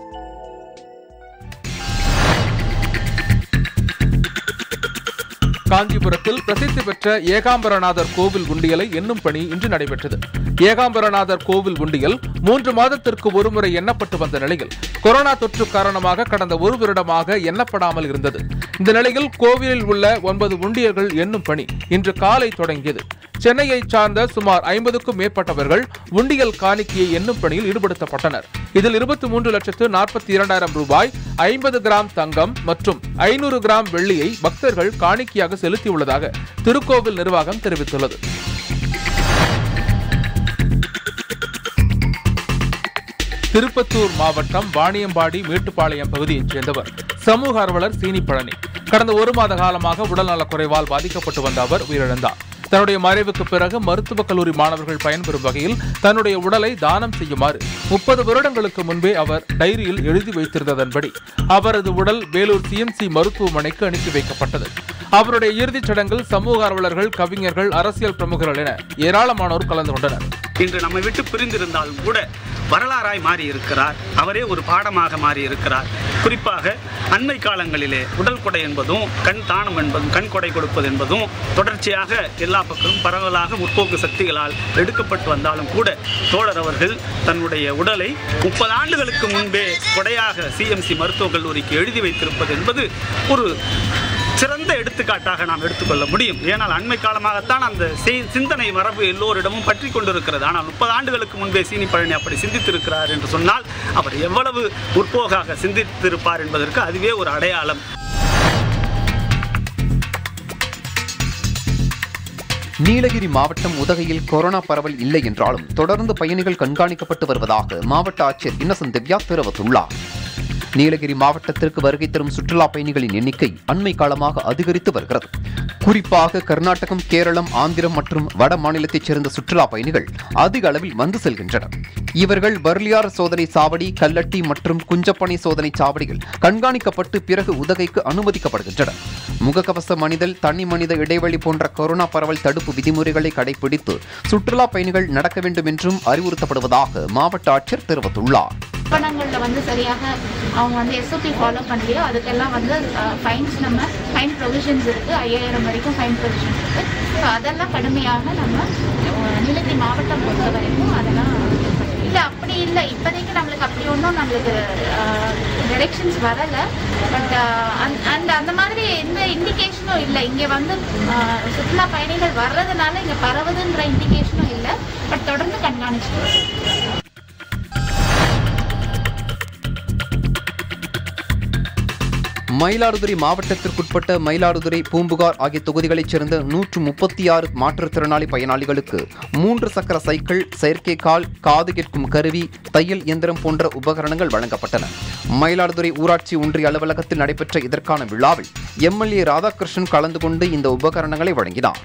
காஞ்சிபுரத்தில் பிரசித்தி பெற்ற ஏகாம்பரநாதர் கோவில் உண்டியலை எண்ணும் பணி இன்று நடைபெற்றது ஏகாம்பரநாதர் கோவில் உண்டியல் மூன்று மாதத்திற்கு ஒருமுறை எண்ணப்பட்டு வந்த நிலையில் கொரோனா தொற்று காரணமாக கடந்த ஒரு வருடமாக எண்ணப்படாமல் இருந்தது இந்த நிலையில் கோவிலில் உள்ள ஒன்பது உண்டியல்கள் எண்ணும் பணி இன்று காலை தொடங்கியது சென்னையை சார்ந்த சுமார் ஐம்பதுக்கும் மேற்பட்டவர்கள் உண்டியல் காணிக்கையை எண்ணும் பணியில் ஈடுபடுத்தப்பட்டனர் இதில் இருபத்தி மூன்று லட்சத்து நாற்பத்தி இரண்டாயிரம் ரூபாய் ஐம்பது கிராம் தங்கம் மற்றும் ஐநூறு கிராம் வெள்ளியை பக்தர்கள் காணிக்கையாக செலுத்தியுள்ளதாக திருக்கோவில் நிர்வாகம் தெரிவித்துள்ளது திருப்பத்தூர் மாவட்டம் வாணியம்பாடி மேட்டுப்பாளையம் பகுதியைச் சேர்ந்தவர் சமூக ஆர்வலர் சீனி பழனி கடந்த ஒரு மாத காலமாக உடல்நலக் குறைவால் பாதிக்கப்பட்டு வந்த அவர் உயிரிழந்தார் தன்னுடைய மறைவுக்கு பிறகு மருத்துவக் கல்லூரி மாணவர்கள் பயன்பெறும் வகையில் தன்னுடைய உடலை தானம் செய்யுமாறு முப்பது வருடங்களுக்கு முன்பே அவர் டைரியில் எழுதி வைத்திருந்ததன்படி அவரது உடல் வேலூர் சிஎம்சி மருத்துவமனைக்கு அனுப்பி வைக்கப்பட்டது அவருடைய இறுதிச் சடங்கில் சமூக ஆர்வலர்கள் கவிஞர்கள் அரசியல் பிரமுகர்கள் என ஏராளமானோர் கலந்து கொண்டனர் இன்று நம்மை விட்டு பிரிந்திருந்தாலும் கூட வரலாறாய் மாறி இருக்கிறார் அவரே ஒரு பாடமாக மாறி இருக்கிறார் குறிப்பாக அண்மை காலங்களிலே உடல் கொடை என்பதும் கண் தானம் என்பதும் கண் கொடை கொடுப்பது என்பதும் தொடர்ச்சியாக எல்லா பக்கமும் பரவலாக முற்போக்கு சக்திகளால் எடுக்கப்பட்டு வந்தாலும் கூட தோழர் அவர்கள் தன்னுடைய உடலை முப்பது ஆண்டுகளுக்கு முன்பே கொடையாக சிஎம்சி மருத்துவக் கல்லூரிக்கு எழுதி வைத்திருப்பது என்பது ஒரு சிறந்த எடுத்துக்காட்டாக நாம் எடுத்துக்கொள்ள முடியும் ஏனால் அண்மை காலமாகத்தான் அந்த செய்- சிந்தனை மரபு எல்லோரிடமும் பற்றி கொண்டிருக்கிறது ஆனால் முப்பது ஆண்டுகளுக்கு முன்பே சீனி பழனி அப்படி சிந்தித்திருக்கிறார் என்று சொன்னால் அவர் எவ்வளவு முற்போக்காக சிந்தித்திருப்பார் என்பதற்கு அதுவே ஒரு அடையாளம் நீலகிரி மாவட்டம் உதகையில் கொரோனா பரவல் இல்லை என்றாலும் தொடர்ந்து பயணிகள் கண்காணிக்கப்பட்டு வருவதாக மாவட்ட ஆட்சியர் இன்னசென்ட் திவ்யா தெரிவித்துள்ளார் நீலகிரி மாவட்டத்திற்கு வருகை தரும் சுற்றுலா பயணிகளின் எண்ணிக்கை அண்மை காலமாக அதிகரித்து வருகிறது குறிப்பாக கர்நாடகம் கேரளம் ஆந்திரம் மற்றும் வட மாநிலத்தைச் சேர்ந்த சுற்றுலா பயணிகள் அதிக அளவில் வந்து செல்கின்றனர் இவர்கள் பர்லியார் சோதனை சாவடி கல்லட்டி மற்றும் குஞ்சப்பனை சோதனை சாவடிகள் கண்காணிக்கப்பட்டு பிறகு உதகைக்கு அனுமதிக்கப்படுகின்றனர் முகக்கவசம் அணிதல் தனி மனித இடைவெளி போன்ற கொரோனா பரவல் தடுப்பு விதிமுறைகளை கடைபிடித்து சுற்றுலா பயணிகள் நடக்க வேண்டும் என்றும் அறிவுறுத்தப்படுவதாக மாவட்ட ஆட்சியர் தெரிவித்துள்ளார் பணங்களில் வந்து சரியாக அவங்க வந்து எஸ்ஓபி ஃபாலோ பண்ணலையோ அதுக்கெல்லாம் வந்து ஃபைன்ஸ் நம்ம ஃபைன் ப்ரொவிஷன்ஸ் இருக்குது ஐயாயிரம் வரைக்கும் ஃபைன் ப்ரொவிஷன்ஸ் இருக்குது ஸோ அதெல்லாம் கடுமையாக நம்ம அஹ், நீலகிரி மாவட்டம் பொறுத்த வரைக்கும் அதெல்லாம் இல்லை அப்படி இல்லை இப்போதைக்கு நம்மளுக்கு அப்படி ஒன்றும் நம்மளுக்கு டிரெக்ஷன்ஸ் வரலை பட் அந்த அந்த மாதிரி எந்த இண்டிகேஷனும் இல்லை இங்கே வந்து அஹ், சுற்றுலா பயணிகள் வர்றதுனால இங்கே பரவுதுன்ற இண்டிகேஷனும் இல்லை பட் தொடர்ந்து கண்காணிச்சுட்டு இருக்கோம். மயிலாடுதுறை மாவட்டத்திற்குட்பட்ட மயிலாடுதுறை பூம்புகார் ஆகிய தொகுதிகளைச் சேர்ந்த நூற்று முப்பத்தி ஆறு மாற்றுத்திறனாளி பயனாளிகளுக்கு மூன்று சக்கர சைக்கிள் செயற்கை கால் காது கேட்கும் கருவி தையல் இயந்திரம் போன்ற உபகரணங்கள் வழங்கப்பட்டன மயிலாடுதுறை ஊராட்சி ஒன்றிய அலுவலகத்தில் நடைபெற்ற இதற்கான விழாவில் எம்எல்ஏ ராதாகிருஷ்ணன் கலந்து கொண்டு இந்த உபகரணங்களை வழங்கினார்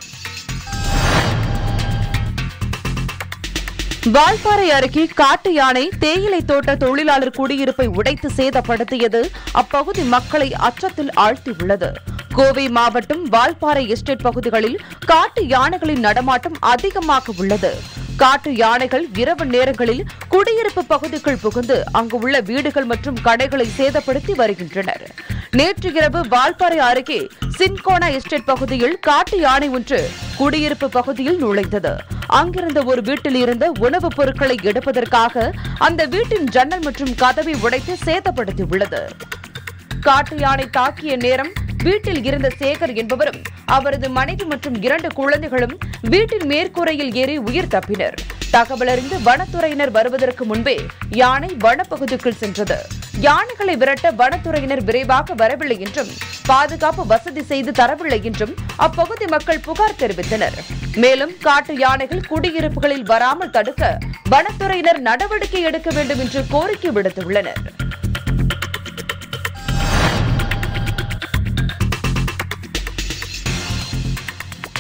வால்பாறை அருகே காட்டு யானை தேயிலை தோட்ட தொழிலாளர் குடியிருப்பை உடைத்து சேதப்படுத்தியது அப்பகுதி மக்களை அச்சத்தில் ஆழ்த்தியுள்ளது கோவை மாவட்டம் வால்பாறை எஸ்டேட் பகுதிகளில் காட்டு யானைகளின் நடமாட்டம் அதிகமாக உள்ளது காட்டு யானைகள் இரவு நேரங்களில் குடியிருப்பு பகுதிக்குள் புகுந்து அங்கு உள்ள வீடுகள் மற்றும் கடைகளை சேதப்படுத்தி வருகின்றனர் நேற்று இரவு வால்பாறை அருகே சின்கோனா எஸ்டேட் பகுதியில் காட்டு யானை ஒன்று குடியிருப்பு பகுதியில் நுழைந்தது அங்கிருந்த ஒரு வீட்டில் இருந்த உணவுப் பொருட்களை எடுப்பதற்காக அந்த வீட்டின் ஜன்னல் மற்றும் கதவை உடைத்து சேதப்படுத்தியுள்ளது காட்டு யானை தாக்கிய நேரம் வீட்டில் இருந்த சேகர் என்பவரும் அவரது மனைவி மற்றும் இரண்டு குழந்தைகளும் வீட்டின் மேற்கூரையில் ஏறி உயிர் தப்பினர் தகவலறிந்து வனத்துறையினர் வருவதற்கு முன்பே யானை வனப்பகுதிக்குள் சென்றது யானைகளை விரட்ட வனத்துறையினர் விரைவாக வரவில்லை என்றும் பாதுகாப்பு வசதி செய்து தரவில்லை என்றும் அப்பகுதி மக்கள் புகார் தெரிவித்தனர் மேலும் காட்டு யானைகள் குடியிருப்புகளில் வராமல் தடுக்க வனத்துறையினர் நடவடிக்கை எடுக்க வேண்டும் என்று கோரிக்கை விடுத்துள்ளனர்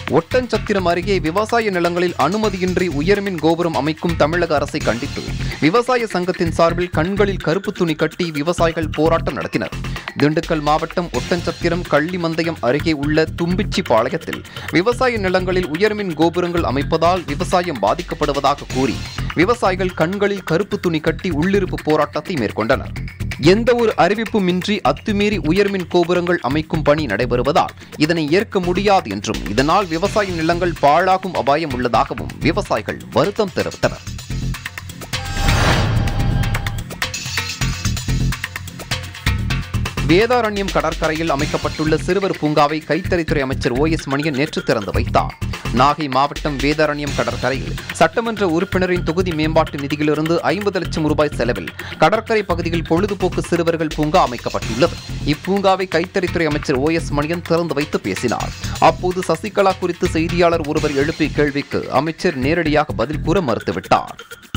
ஒட்டன்சத்திரம் அருகே விவசாய நிலங்களில் அனுமதியின்றி உயர்மின் கோபுரம் அமைக்கும் தமிழக அரசை கண்டித்து விவசாய சங்கத்தின் சார்பில் கண்களில் கருப்பு துணி கட்டி விவசாயிகள் போராட்டம் நடத்தினர் திண்டுக்கல் மாவட்டம் ஒட்டன்சத்திரம் கள்ளிமந்தயம் அருகே உள்ள தும்பிச்சி பாளையத்தில் விவசாய நிலங்களில் உயர்மின் கோபுரங்கள் அமைப்பதால் விவசாயம் பாதிக்கப்படுவதாக கூறி விவசாயிகள் கண்களில் கருப்பு துணி கட்டி உள்ளிருப்பு போராட்டத்தை மேற்கொண்டனர் எந்த ஒரு அறிவிப்புமின்றி அத்துமீறி உயர்மின் கோபுரங்கள் அமைக்கும் பணி நடைபெறுவதால் இதனை ஏற்க முடியாது என்றும் இதனால் விவசாய நிலங்கள் பாழாகும் அபாயம் உள்ளதாகவும் விவசாயிகள் வருத்தம் தெரிவித்தனர் வேதாரண்யம் கடற்கரையில் அமைக்கப்பட்டுள்ள சிறுவர் பூங்காவை கைத்தறித்துறை அமைச்சர் ஓ எஸ் மணியன் நேற்று திறந்து வைத்தார் நாகை மாவட்டம் வேதாரண்யம் கடற்கரையில் சட்டமன்ற உறுப்பினரின் தொகுதி மேம்பாட்டு நிதியிலிருந்து ஐம்பது லட்சம் ரூபாய் செலவில் கடற்கரை பகுதியில் பொழுதுபோக்கு சிறுவர்கள் பூங்கா அமைக்கப்பட்டுள்ளது இப்பூங்காவை கைத்தறித்துறை அமைச்சர் ஓ எஸ் மணியன் திறந்து வைத்து பேசினார் அப்போது சசிகலா குறித்து செய்தியாளர் ஒருவர் எழுப்பிய கேள்விக்கு அமைச்சர் நேரடியாக பதில் கூற மறுத்துவிட்டார்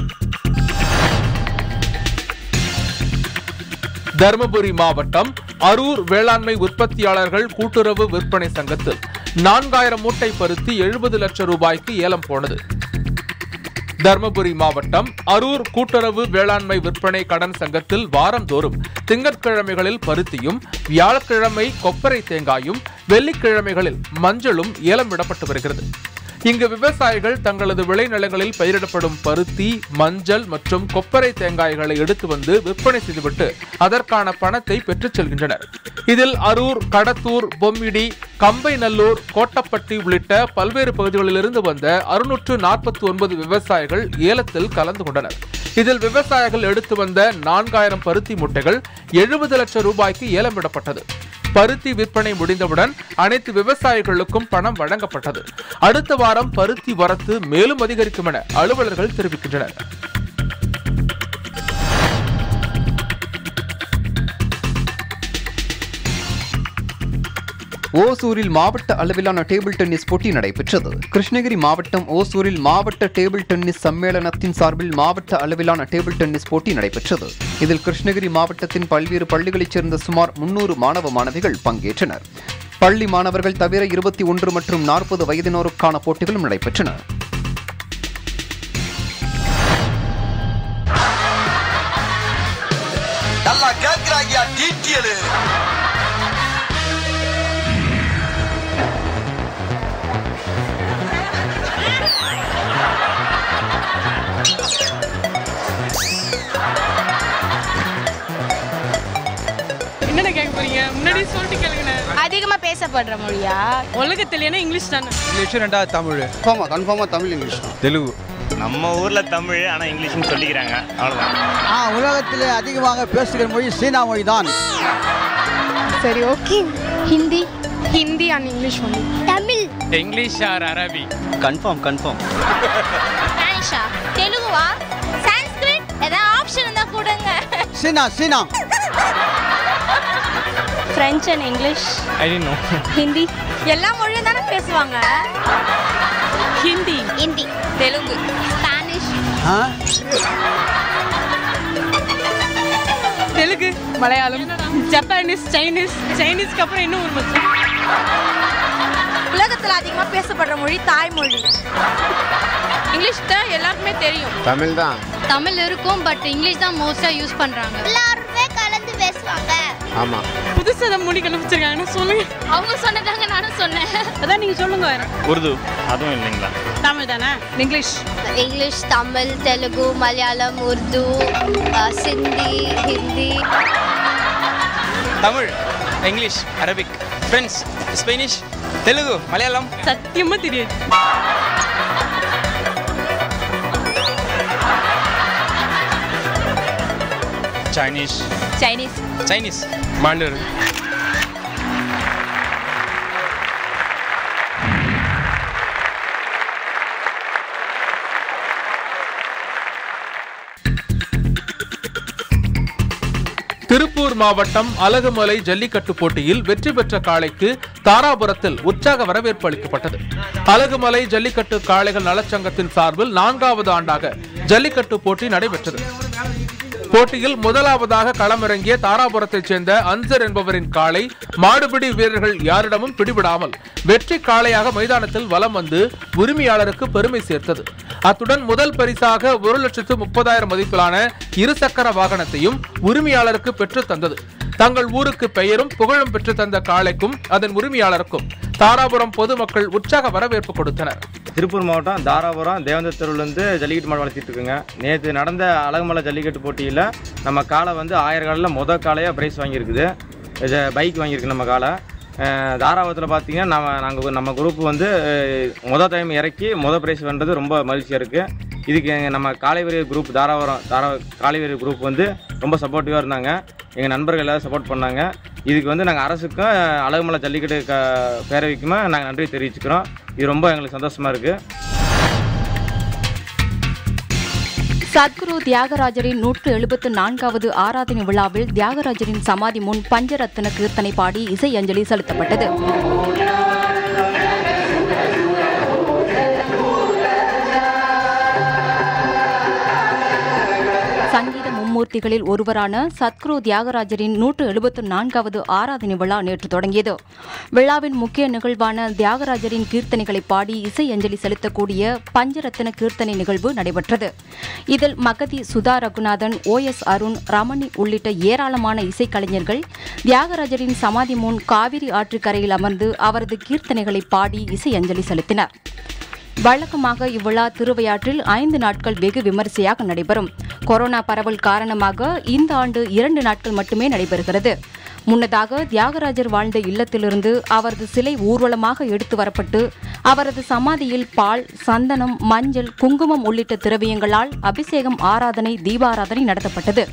தருமபுரி மாவட்டம் அரூர் வேளாண்மை உற்பத்தியாளர்கள் கூட்டுறவு விற்பனை சங்கத்தில் நான்காயிரம் மூட்டை பருத்தி எழுபது லட்சம் ரூபாய்க்கு ஏலம் போனது தர்மபுரி மாவட்டம் அரூர் கூட்டுறவு வேளாண்மை விற்பனை கடன் சங்கத்தில் வாரந்தோறும் திங்கட்கிழமைகளில் பருத்தியும் வியாழக்கிழமை கொப்பரை தேங்காயும் வெள்ளிக்கிழமைகளில் மஞ்சளும் ஏலம் விடப்பட்டு வருகிறது இங்கு விவசாயிகள் தங்களது விளைநிலங்களில் பயிரிடப்படும் பருத்தி மஞ்சள் மற்றும் கொப்பரை தேங்காய்களை எடுத்து வந்து விற்பனை செய்துவிட்டு அதற்கான பணத்தை பெற்றுச் செல்கின்றனர் இதில் அரூர் கடத்தூர் பொம்மிடி கம்பைநல்லூர் கோட்டப்பட்டி உள்ளிட்ட பல்வேறு பகுதிகளிலிருந்து வந்த அறுநூற்று நாற்பத்தி ஒன்பது விவசாயிகள் ஏலத்தில் கலந்து கொண்டனர் இதில் விவசாயிகள் எடுத்து வந்த நான்காயிரம் பருத்தி மூட்டைகள் எழுபது லட்சம் ரூபாய்க்கு ஏலம் விடப்பட்டது பருத்தி விற்பனை முடிந்தவுடன் அனைத்து விவசாயிகளுக்கும் பணம் வழங்கப்பட்டது அடுத்த வாரம் பருத்தி வரத்து மேலும் அதிகரிக்கும் என அலுவலர்கள் தெரிவிக்கின்றனர் ஓசூரில் மாவட்ட அளவிலான டேபிள் டென்னிஸ் போட்டி நடைபெற்றது கிருஷ்ணகிரி மாவட்டம் ஓசூரில் மாவட்ட டேபிள் டென்னிஸ் சம்மேளனத்தின் சார்பில் மாவட்ட அளவிலான டேபிள் டென்னிஸ் போட்டி நடைபெற்றது இதில் கிருஷ்ணகிரி மாவட்டத்தின் பல்வேறு பள்ளிகளைச் சேர்ந்த சுமார் முன்னூறு மாணவ மாணவிகள் பங்கேற்றனர் பள்ளி மாணவர்கள் தவிர இருபத்தி ஒன்று மற்றும் நாற்பது வயதினோருக்கான போட்டிகளும் நடைபெற்றன நல்லா கேட்கிறாங்க டீட்டியலு என்னென்ன கேட்க போறீங்க முன்னாடி சொல்லிட்டு கேளுங்கண்ணே அதிகமா பேசப்படுற மொழியா உலகத்தில் ஏன்னா இங்கிலீஷ் தானே இங்கிலீஷ் ரெண்டாவது தமிழ் கன்ஃபார்மா கன்ஃபார்மா தமிழ் இங்கிலீஷ் தான் தெலுங்கு நம்ம ஊர்ல தமிழ் ஆனா இங்கிலீஷ்னு சொல்லிக்கிறாங்க அவ்வளவுதான் ஆ உலகத்திலே அதிகமாக பேசுகிற மொழி சீனா மொழி தான் சரி okay Hindi Hindi and English only Tamil English or அரபி கன்ஃபார்ம் கன்ஃபார்ம் ஸ்பானிஷா தெலுங்குவா சான்ஸ்கிரிட் ஏதாவது ஆப்ஷன் இருந்தா கொடுங்க சீனா சீனா French and English I don't know Hindi எல்லா மொழியும் தானே பேசுவாங்க ஹிந்தி ஹிந்தி தெலுங்கு ஸ்பானிஷ் ஆ தெலுங்கு மலையாளம் ஜப்பானீஸ் சைனீஸ் சைனீஸ்க்கு அப்புறம் இன்னும் ஒரு மொழி உலகத்துல அதிகமா பேசப்படுற மொழி தாய்மொழி இங்கிலீஷ் தான் எல்லாருக்குமே தெரியும் தமிழ் தான் தமிழ் இருக்கும் பட் இங்கிலீஷ் தான் மோஸ்டா யூஸ் பண்றாங்க எல்லாருமே கலந்து பேசுவாங்க ஆமா புதுசாக தான் மொழி கண்டுபிடிச்சிருக்காங்கன்னா சொல்லுங்க அவங்க சொன்னதாங்க நானும் சொன்னேன் அதான் நீங்க சொல்லுங்க உருது அதுவும் இல்லைங்களா தமிழ் தானே English English Tamil Telugu Malayalam Urdu Sindhi Hindi Tamil English Arabic French Spanish Telugu Malayalam சத்தியமா தெரியாது Chinese Chinese Chinese Mandarin Tiruppur மாவட்டம் அலகுமலை ஜல்லிக்கட்டு போட்டியில் வெற்றி பெற்ற காளைக்கு தாராபுரத்தில் உற்சாக வரவேற்பு அளிக்கப்பட்டது அலகுமலை ஜல்லிக்கட்டு காளைகள் நலச்சங்கத்தின் சார்பில் நான்காவது ஆண்டாக ஜல்லிக்கட்டு போட்டி நடைபெற்றது போட்டியில் முதலாவதாக களமிறங்கிய தாராபுரத்தைச் சேர்ந்த அன்சர் என்பவரின் காளை மாடுபிடி வீரர்கள் யாரிடமும் பிடிபடாமல் வெற்றி காளையாக மைதானத்தில் வலம் வந்து உரிமையாளருக்கு பெருமை சேர்த்தது அத்துடன் முதல் பரிசாக ஒரு லட்சத்து முப்பதாயிரம் மதிப்பிலான இருசக்கர வாகனத்தையும் உரிமையாளருக்கு பெற்றுத் தந்தது தங்கள் ஊருக்கு பெயரும் புகழும் பெற்று தந்த காளைக்கும் அதன் உரிமையாளருக்கும் தாராபுரம் பொதுமக்கள் உற்சாக வரவேற்பு கொடுத்தனர் திருப்பூர் மாவட்டம் தாராபுரம் தேவந்த தெருவுலேருந்து ஜல்லிக்கட்டு மாடு வளர்த்திட்டு இருக்குங்க நேற்று நடந்த அழகுமலை ஜல்லிக்கட்டு போட்டியில் நம்ம காளை வந்து ஆயிரம் காலில் மொதல் காளையாக ப்ரைஸ் வாங்கியிருக்குது இது பைக் வாங்கியிருக்கு நம்ம காளை அஹ் தாராபுரத்தில் பார்த்தீங்கன்னா நம்ம நாங்கள் நம்ம குரூப் வந்து அஹ், மொதல் டைம் இறக்கி மொதல் ப்ரைஸ் வென்றது ரொம்ப மகிழ்ச்சியாக இருக்குது இதுக்கு எங்க- நம்ம காலைவீரர் குரூப் தாராபுரம் தாரா காலைவீரர் குரூப் வந்து ரொம்ப சப்போர்ட்டிவாக இருந்தாங்க எங்கள் நண்பர்கள் எல்லாரும் சப்போர்ட் பண்ணாங்க இதுக்கு வந்து நாங்கள் அரசுக்கும் அழகுமலை ஜல்லிக்கட்டு க பேரவைக்குமே நாங்கள் நன்றி தெரிவிச்சுக்கிறோம் இது ரொம்ப எங்களுக்கு சந்தோஷமாக இருக்குது சத்குரு தியாகராஜரின் நூற்று எழுபத்து நான்காவது ஆராதனை விழாவில் தியாகராஜரின் சமாதி முன் பஞ்சரத்ன கீர்த்தனை பாடி இசை அஞ்சலி செலுத்தப்பட்டது சங்கீத மும்மூர்த்திகளில் ஒருவரான சத்குரு தியாகராஜரின் நூற்று எழுபத்து நான்காவது ஆராதனை விழா நேற்று தொடங்கியது விழாவின் முக்கிய நிகழ்வான தியாகராஜரின் கீர்த்தனைகளை பாடி இசை அஞ்சலி செலுத்தக்கூடிய பஞ்சரத்ன கீர்த்தனை நிகழ்வு நடைபெற்றது இதில் மகதி சுதா ரகுநாதன் ஓ எஸ் அருண் ரமணி உள்ளிட்ட ஏராளமான இசைக்கலைஞர்கள் தியாகராஜரின் சமாதி முன் காவிரி ஆற்றுக்கரையில் அமர்ந்து அவரது கீர்த்தனைகளை பாடி இசை அஞ்சலி செலுத்தினர் வழக்கமாக இவ்விழா திருவையாற்றில் ஐந்து நாட்கள் வெகு விமரிசையாக நடைபெறும் கொரோனா பரவல் காரணமாக இந்த ஆண்டு இரண்டு நாட்கள் மட்டுமே நடைபெறுகிறது முன்னதாக தியாகராஜர் வாழ்ந்த இல்லத்திலிருந்து அவரது சிலை ஊர்வலமாக எடுத்து வரப்பட்டு அவரது சமாதியில் பால் சந்தனம் மஞ்சள் குங்குமம் உள்ளிட்ட திரவியங்களால் அபிஷேகம் ஆராதனை தீபாராதனை நடத்தப்பட்டது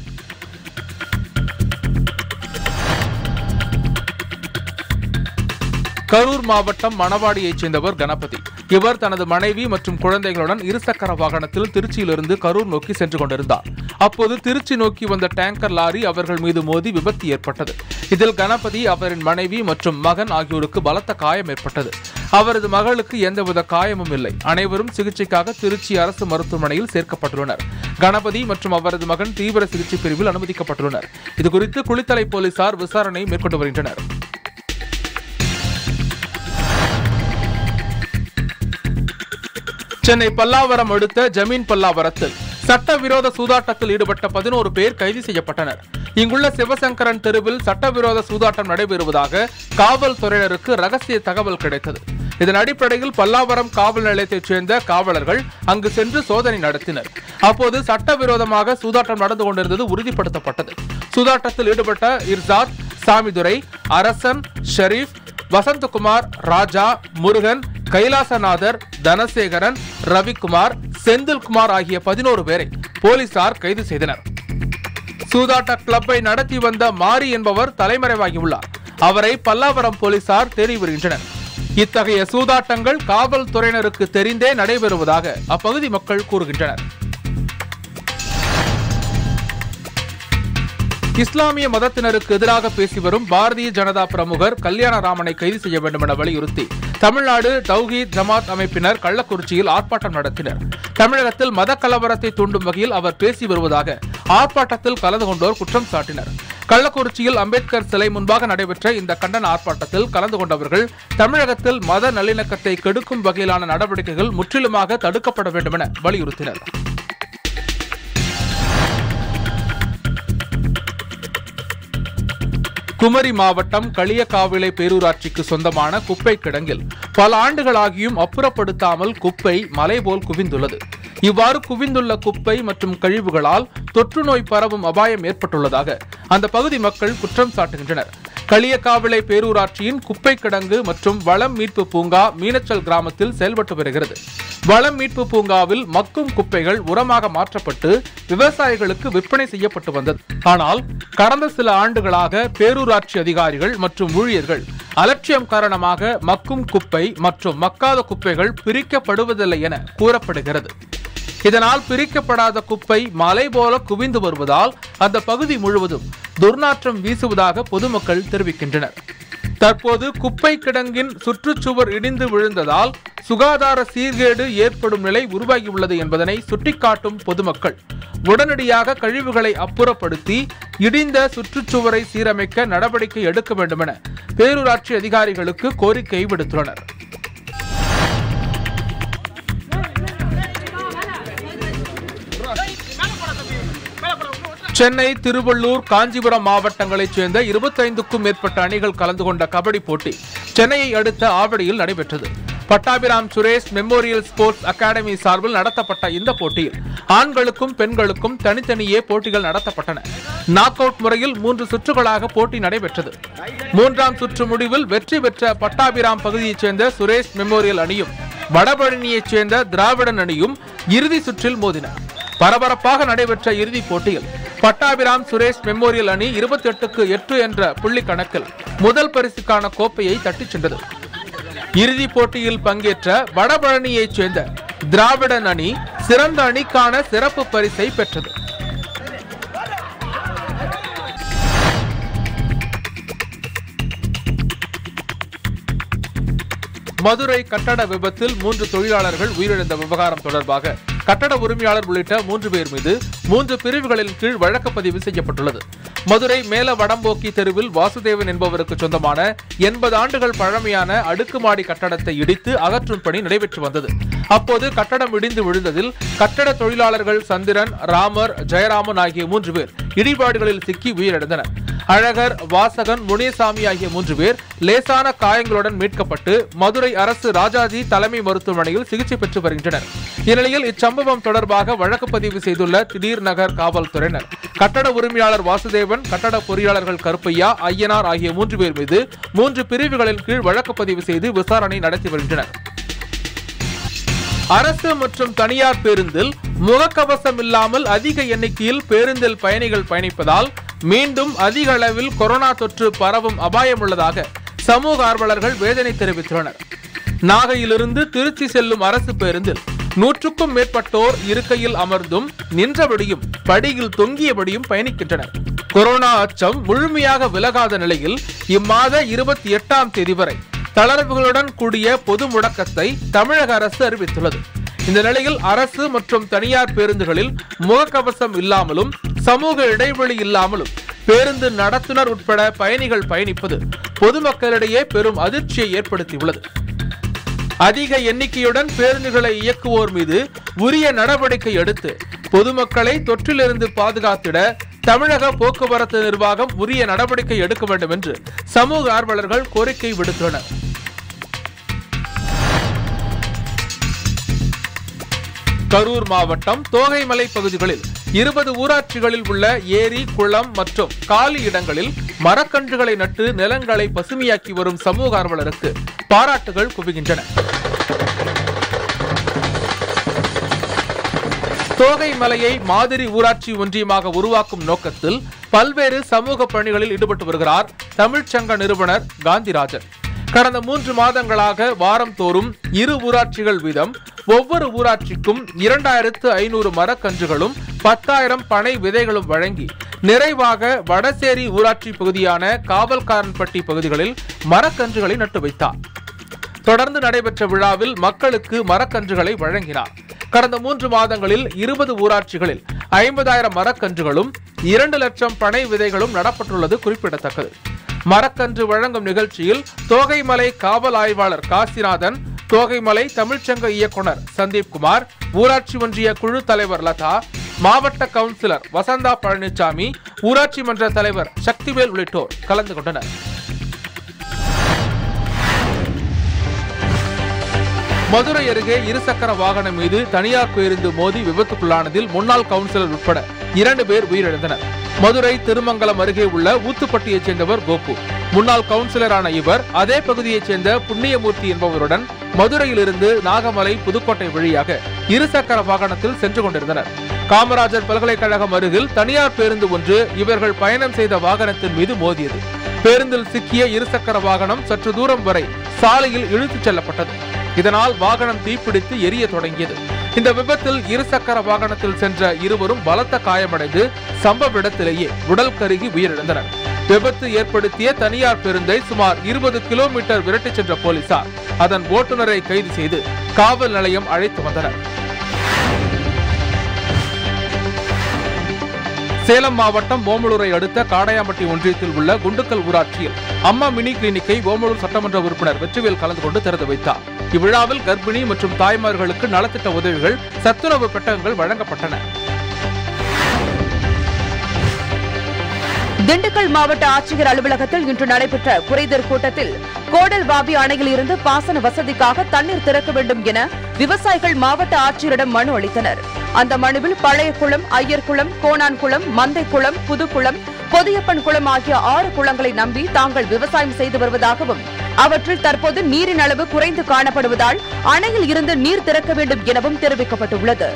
கரூர் மாவட்டம் மணவாடியைச் சேர்ந்தவர் கணபதி இவர் தனது மனைவி மற்றும் குழந்தைகளுடன் இருசக்கர வாகனத்தில் திருச்சியிலிருந்து கரூர் நோக்கி சென்று கொண்டிருந்தார் அப்போது திருச்சி நோக்கி வந்த டேங்கர் லாரி அவர்கள் மீது மோதி விபத்து ஏற்பட்டது இதில் கணபதி அவரின் மனைவி மற்றும் மகன் ஆகியோருக்கு பலத்த காயம் ஏற்பட்டது அவரது மகளுக்கு எந்தவித காயமும் இல்லை அனைவரும் சிகிச்சைக்காக திருச்சி அரசு மருத்துவமனையில் சேர்க்கப்பட்டுள்ளனர் கணபதி மற்றும் அவரது மகன் தீவிர சிகிச்சை பிரிவில் அனுமதிக்கப்பட்டுள்ளனர் இதுகுறித்து குளித்தலை போலீசார் விசாரணை மேற்கொண்டு வருகின்றனர் சென்னை பல்லாவரம் அடுத்த ஜமீன் பல்லாவரத்தில் சட்டவிரோத சூதாட்டத்தில் ஈடுபட்ட பதினோரு பேர் கைது செய்யப்பட்டனர் இங்குள்ள சிவசங்கரன் தெருவில் சட்டவிரோத சூதாட்டம் நடைபெறுவதாக காவல்துறையினருக்கு ரகசிய தகவல் கிடைத்தது இதன் அடிப்படையில் பல்லாவரம் காவல் நிலையத்தைச் சேர்ந்த காவலர்கள் அங்கு சென்று சோதனை நடத்தினர் அப்போது சட்டவிரோதமாக சூதாட்டம் நடந்து கொண்டிருந்தது உறுதிப்படுத்தப்பட்டது சூதாட்டத்தில் ஈடுபட்ட இர்சாத் சாமிதுரை அரசன் ஷெரீப் வசந்தகுமார் ராஜா முருகன் கைலாசநாதர் தனசேகரன் ரவிக்குமார் செந்தில்குமார் ஆகிய பதினோரு பேரை போலீசார் கைது செய்தனர் சூதாட்ட கிளப்பை நடத்தி வந்த மாரி என்பவர் தலைமறைவாகியுள்ளார் அவரை பல்லாவரம் போலீசார் தேடி வருகின்றனர் இத்தகைய சூதாட்டங்கள் காவல்துறையினருக்கு தெரிந்தே நடைபெறுவதாக அப்பகுதி மக்கள் கூறுகின்றனர் இஸ்லாமிய மதத்தினருக்கு எதிராக பேசி வரும் பாரதிய ஜனதா பிரமுகர் கல்யாணராமனை கைது செய்ய வேண்டும் என வலியுறுத்தி தமிழ்நாடு தௌஹீத் ஜமாத் அமைப்பினர் கள்ளக்குறிச்சியில் ஆர்ப்பாட்டம் நடத்தினர் தமிழகத்தில் மத கலவரத்தை தூண்டும் வகையில் அவர் பேசி வருவதாக ஆர்ப்பாட்டத்தில் கலந்து கொண்டோர் குற்றம் சாட்டினர் கள்ளக்குறிச்சியில் அம்பேத்கர் சிலை முன்பாக நடைபெற்ற இந்த கண்டன ஆர்ப்பாட்டத்தில் கலந்து கொண்டவர்கள் தமிழகத்தில் மத நல்லிணக்கத்தை கெடுக்கும் வகையிலான நடவடிக்கைகள் முற்றிலுமாக தடுக்கப்பட வேண்டும் என வலியுறுத்தினர் குமரி மாவட்டம் களியக்காவிளை பேரூராட்சிக்கு சொந்தமான குப்பை கிடங்கில் பல ஆண்டுகளாகியும் அப்புறப்படுத்தாமல் குப்பை மலை போல் குவிந்துள்ளது இவ்வாறு குவிந்துள்ள குப்பை மற்றும் கழிவுகளால் தொற்று நோய் பரவும் அபாயம் ஏற்பட்டுள்ளதாக அந்த பகுதி மக்கள் குற்றம் சாட்டுகின்றனர் களியக்காவிளை பேரூராட்சியின் குப்பை கிடங்கு மற்றும் வளம் மீட்பு பூங்கா மீனச்சல் கிராமத்தில் செயல்பட்டு வருகிறது வளம் மீட்பு பூங்காவில் மக்கும் குப்பைகள் உரமாக மாற்றப்பட்டு விவசாயிகளுக்கு விற்பனை செய்யப்பட்டு வந்தது ஆனால் கடந்த சில ஆண்டுகளாக பேரூராட்சி அதிகாரிகள் மற்றும் ஊழியர்கள் அலட்சியம் காரணமாக மக்கும் குப்பை மற்றும் மக்காத குப்பைகள் பிரிக்கப்படுவதில்லை என கூறப்படுகிறது இதனால் பிரிக்கப்படாத குப்பை மலை போல குவிந்து வருவதால் அந்த பகுதி முழுவதும் துர்நாற்றம் வீசுவதாக பொதுமக்கள் தெரிவிக்கின்றனர் தற்போது குப்பை கிடங்கின் சுற்றுச்சுவர் இடிந்து விழுந்ததால் சுகாதார சீர்கேடு ஏற்படும் நிலை உருவாகியுள்ளது என்பதனை சுட்டிக்காட்டும் பொதுமக்கள் உடனடியாக கழிவுகளை அப்புறப்படுத்தி இடிந்த சுற்றுச்சுவரை சீரமைக்க நடவடிக்கை எடுக்க வேண்டுமென பேரூராட்சி அதிகாரிகளுக்கு கோரிக்கை விடுத்துள்ளனர் சென்னை திருவள்ளூர் காஞ்சிபுரம் மாவட்டங்களைச் சேர்ந்த இருபத்தைந்துக்கும் மேற்பட்ட அணிகள் கலந்து கொண்ட கபடி போட்டி சென்னையை அடுத்த ஆவடியில் நடைபெற்றது Pattabiram Suresh memorial sports academy சார்பில் நடத்தப்பட்ட இந்த போட்டியில் ஆண்களுக்கும் பெண்களுக்கும் தனித்தனியே போட்டிகள் நடத்தப்பட்டன நாக் அவுட் முறையில் மூன்று சுற்றுகளாக போட்டி நடைபெற்றது மூன்றாம் சுற்று முடிவில் வெற்றி பெற்ற பட்டாபிராம் பகுதியைச் சேர்ந்த சுரேஷ் மெமோரியல் அணியும் வடபழனியைச் சேர்ந்த திராவிடன் அணியும் இறுதி சுற்றில் மோதின பரபரப்பாக நடைபெற்ற இறுதிப் போட்டியில் பட்டாபிராம் சுரேஷ் மெமோரியல் அணி இருபத்தி எட்டுக்கு எட்டு என்ற புள்ளி கணக்கில் முதல் பரிசுக்கான கோப்பையை தட்டிச் சென்றது இறுதிப் போட்டியில் பங்கேற்ற வடபழனியைச் சேர்ந்த திராவிடன் அணி சிறந்த அணிக்கான சிறப்பு பரிசை பெற்றது மதுரை கட்டட விபத்தில் மூன்று தொழிலாளர்கள் உயிரிழந்த விவகாரம் தொடர்பாக கட்டட உரிமையாளர் உள்ளிட்ட மூன்று பேர் மீது மூன்று பிரிவுகளின் கீழ் வழக்கு பதிவு செய்யப்பட்டுள்ளது மதுரை மேல வடம்போக்கி தெருவில் வாசுதேவன் என்பவருக்கு சொந்தமான எண்பது ஆண்டுகள் பழமையான அடுக்குமாடி கட்டடத்தை இடித்து அகற்றும் பணி நடைபெற்று வந்தது அப்போது கட்டடம் இடிந்து விழுந்ததில் கட்டட தொழிலாளர்கள் சந்திரன் ராமர் ஜெயராமன் ஆகிய மூன்று பேர் இடிபாடுகளில் சிக்கி உயிரிழந்தனர் அழகர் வாசகன் முனியசாமி ஆகிய மூன்று பேர் லேசான காயங்களுடன் மீட்கப்பட்டு மதுரை அரசு ராஜாஜி தலைமை மருத்துவமனையில் சிகிச்சை பெற்று வருகின்றனர் இந்நிலையில் இச்சம்பவம் தொடர்பாக வழக்கு பதிவு செய்துள்ள திடீர் நகர் காவல்துறையினர் கட்டட உரிமையாளர் வாசுதேவன் கட்டட பொறியாளர்கள் கருப்பையா ஐயனார் ஆகிய மூன்று பேர் மீது மூன்று பிரிவுகளின் கீழ் வழக்கு பதிவு செய்து விசாரணை நடத்தி வருகின்றனர் அரசு மற்றும் தனியார் பேருந்தில் முகக்கவசம் இல்லாமல் அதிக எண்ணிக்கையில் பேருந்தில் பயணிகள் பயணிப்பதால் மீண்டும் அதிக அளவில் கொரோனா தொற்று பரவும் அபாயம் உள்ளதாக சமூக ஆர்வலர்கள் வேதனை தெரிவித்துள்ளனர் நாகையிலிருந்து திருச்சி செல்லும் அரசு பேருந்தில் நூற்றுக்கும் மேற்பட்டோர் இருக்கையில் அமர்ந்தும் நின்றபடியும் படியில் தொங்கியபடியும் பயணிக்கின்றனர் கொரோனா அச்சம் முழுமையாக விலகாத நிலையில் இம்மாத இருபத்தி எட்டாம் தேதி வரை தளர்வுகளுடன் கூடிய பொது முடக்கத்தை தமிழக அரசு அறிவித்துள்ளது இந்த நிலையில் அரசு மற்றும் தனியார் பேருந்துகளில் முகக்கவசம் இல்லாமலும் சமூக இடைவெளி இல்லாமலும் பேருந்து நடத்துனர் உட்பட பயணிகள் பயணிப்பது பொதுமக்களிடையே பெரும் அதிர்ச்சியை ஏற்படுத்தியுள்ளது அதிக எண்ணிக்கையுடன் பேருந்துகளை இயக்குவோர் மீது உரிய நடவடிக்கை எடுத்து பொதுமக்களை தொற்றிலிருந்து பாதுகாத்திட தமிழக போக்குவரத்து நிர்வாகம் உரிய நடவடிக்கை எடுக்க வேண்டும் என்று சமூக ஆர்வலர்கள் கோரிக்கை விடுத்துள்ளனர் கரூர் மாவட்டம் தோகைமலை பகுதிகளில் இருபது ஊராட்சிகளில் உள்ள ஏரி குளம் மற்றும் காலி இடங்களில் மரக்கன்றுகளை நட்டு நிலங்களை பசுமையாக்கி வரும் சமூக ஆர்வலருக்கு பாராட்டுகள் குவிகின்றன தோகை மலையை மாதிரி ஊராட்சி ஒன்றியமாக உருவாக்கும் நோக்கத்தில் பல்வேறு சமூக பணிகளில் ஈடுபட்டு வருகிறார் தமிழ்ச்சங்க நிறுவனர் காந்திராஜன் கடந்த மூன்று மாதங்களாக வாரம் தோறும் இரு ஊராட்சிகள் வீதம் ஒவ்வொரு ஊராட்சிக்கும் இரண்டாயிரத்து ஐநூறு மரக்கன்றுகளும் பத்தாயிரம் பனை விதைகளும் வழங்கி நிறைவாக வடசேரி ஊராட்சி பகுதியான காவல்காரன்பட்டி பகுதிகளில் மரக்கன்றுகளை நட்டு வைத்தார் தொடர்ந்து நடைபெற்ற விழாவில் மக்களுக்கு மரக்கன்றுகளை வழங்கினார் கடந்த மூன்று மாதங்களில் இருபது ஊராட்சிகளில் ஐம்பதாயிரம் மரக்கன்றுகளும் இரண்டு லட்சம் பனை விதைகளும் நடப்பட்டுள்ளது குறிப்பிடத்தக்கது மரக்கன்று வழங்கும் நிகழ்ச்சியில் தோகைமலை காவல் ஆய்வாளர் காசிநாதன் தோகைமலை தமிழ்ச்சங்க இயக்குனர் சந்தீப் குமார் ஊராட்சி ஒன்றிய குழு தலைவர் லதா மாவட்ட கவுன்சிலர் வசந்தா பழனிசாமி ஊராட்சி மன்ற தலைவர் சக்திவேல் உள்ளிட்டோர் கலந்து கொண்டனர் மதுரை அருகே இருசக்கர வாகனம் மீது தனியார் பேருந்து மோதி விபத்துக்குள்ளானதில் முன்னாள் கவுன்சிலர் உட்பட இரண்டு பேர் உயிரிழந்தனர் மதுரை திருமங்கலம் அருகே உள்ள ஊத்துப்பட்டியைச் சேர்ந்தவர் கோபு முன்னாள் கவுன்சிலரான இவர் அதே பகுதியைச் சேர்ந்த புண்ணியமூர்த்தி என்பவருடன் மதுரையிலிருந்து நாகமலை புதுக்கோட்டை வழியாக இருசக்கர வாகனத்தில் சென்று கொண்டிருந்தனர் காமராஜர் பல்கலைக்கழகம் அருகில் தனியார் பேருந்து ஒன்று இவர்கள் பயணம் செய்த வாகனத்தின் மீது மோதியது பேருந்தில் சிக்கிய இருசக்கர வாகனம் சற்று தூரம் வரை சாலையில் இழுத்துச் செல்லப்பட்டது இதனால் வாகனம் தீப்பிடித்து எரிய தொடங்கியது இந்த விபத்தில் இருசக்கர வாகனத்தில் சென்ற இருவரும் பலத்த காயமடைந்து சம்பவ இடத்திலேயே உடல் கருகி உயிரிழந்தனர் விபத்து ஏற்படுத்திய தனியார் பேருந்தை சுமார் இருபது கிலோமீட்டர் விரட்டிச் சென்ற போலீசார் அதன் ஓட்டுநரை கைது செய்து காவல் நிலையம் அழைத்து வந்தனர் சேலம் மாவட்டம் ஓமலூரை அடுத்த காடையாம்பட்டி ஒன்றியத்தில் உள்ள குண்டுக்கல் ஊராட்சியில் அம்மா மினி கிளினிக்கை ஓமலூர் சட்டமன்ற உறுப்பினர் வெற்றிவேல் கலந்து கொண்டு திறந்து வைத்தார் இவ்விழாவில் கர்ப்பிணி மற்றும் தாய்மார்களுக்கு நலத்திட்ட உதவிகள் சத்துணவு பெட்டகங்கள் வழங்கப்பட்டன திண்டுக்கல் மாவட்ட ஆட்சியர் அலுவலகத்தில் இன்று நடைபெற்ற குறைதீர் கூட்டத்தில் கோடல்வாபி அணையில் இருந்து பாசன வசதிக்காக தண்ணீர் திறக்க வேண்டும் என விவசாயிகள் மாவட்ட ஆட்சியரிடம் மனு அளித்தனர் அந்த மனுவில் பழைய குளம் ஐயர் குளம் கோணான் குளம் மந்தை குளம் புதுக்குளம் பொதியப்பன் குளம் ஆகிய ஆறு குளங்களை நம்பி தாங்கள் விவசாயம் செய்து வருவதாகவும் அவற்றில் தற்போது நீரின் அளவு குறைந்து காணப்படுவதால் அணையில் இருந்து நீர் திறக்க வேண்டும் எனவும் தெரிவிக்கப்பட்டுள்ளது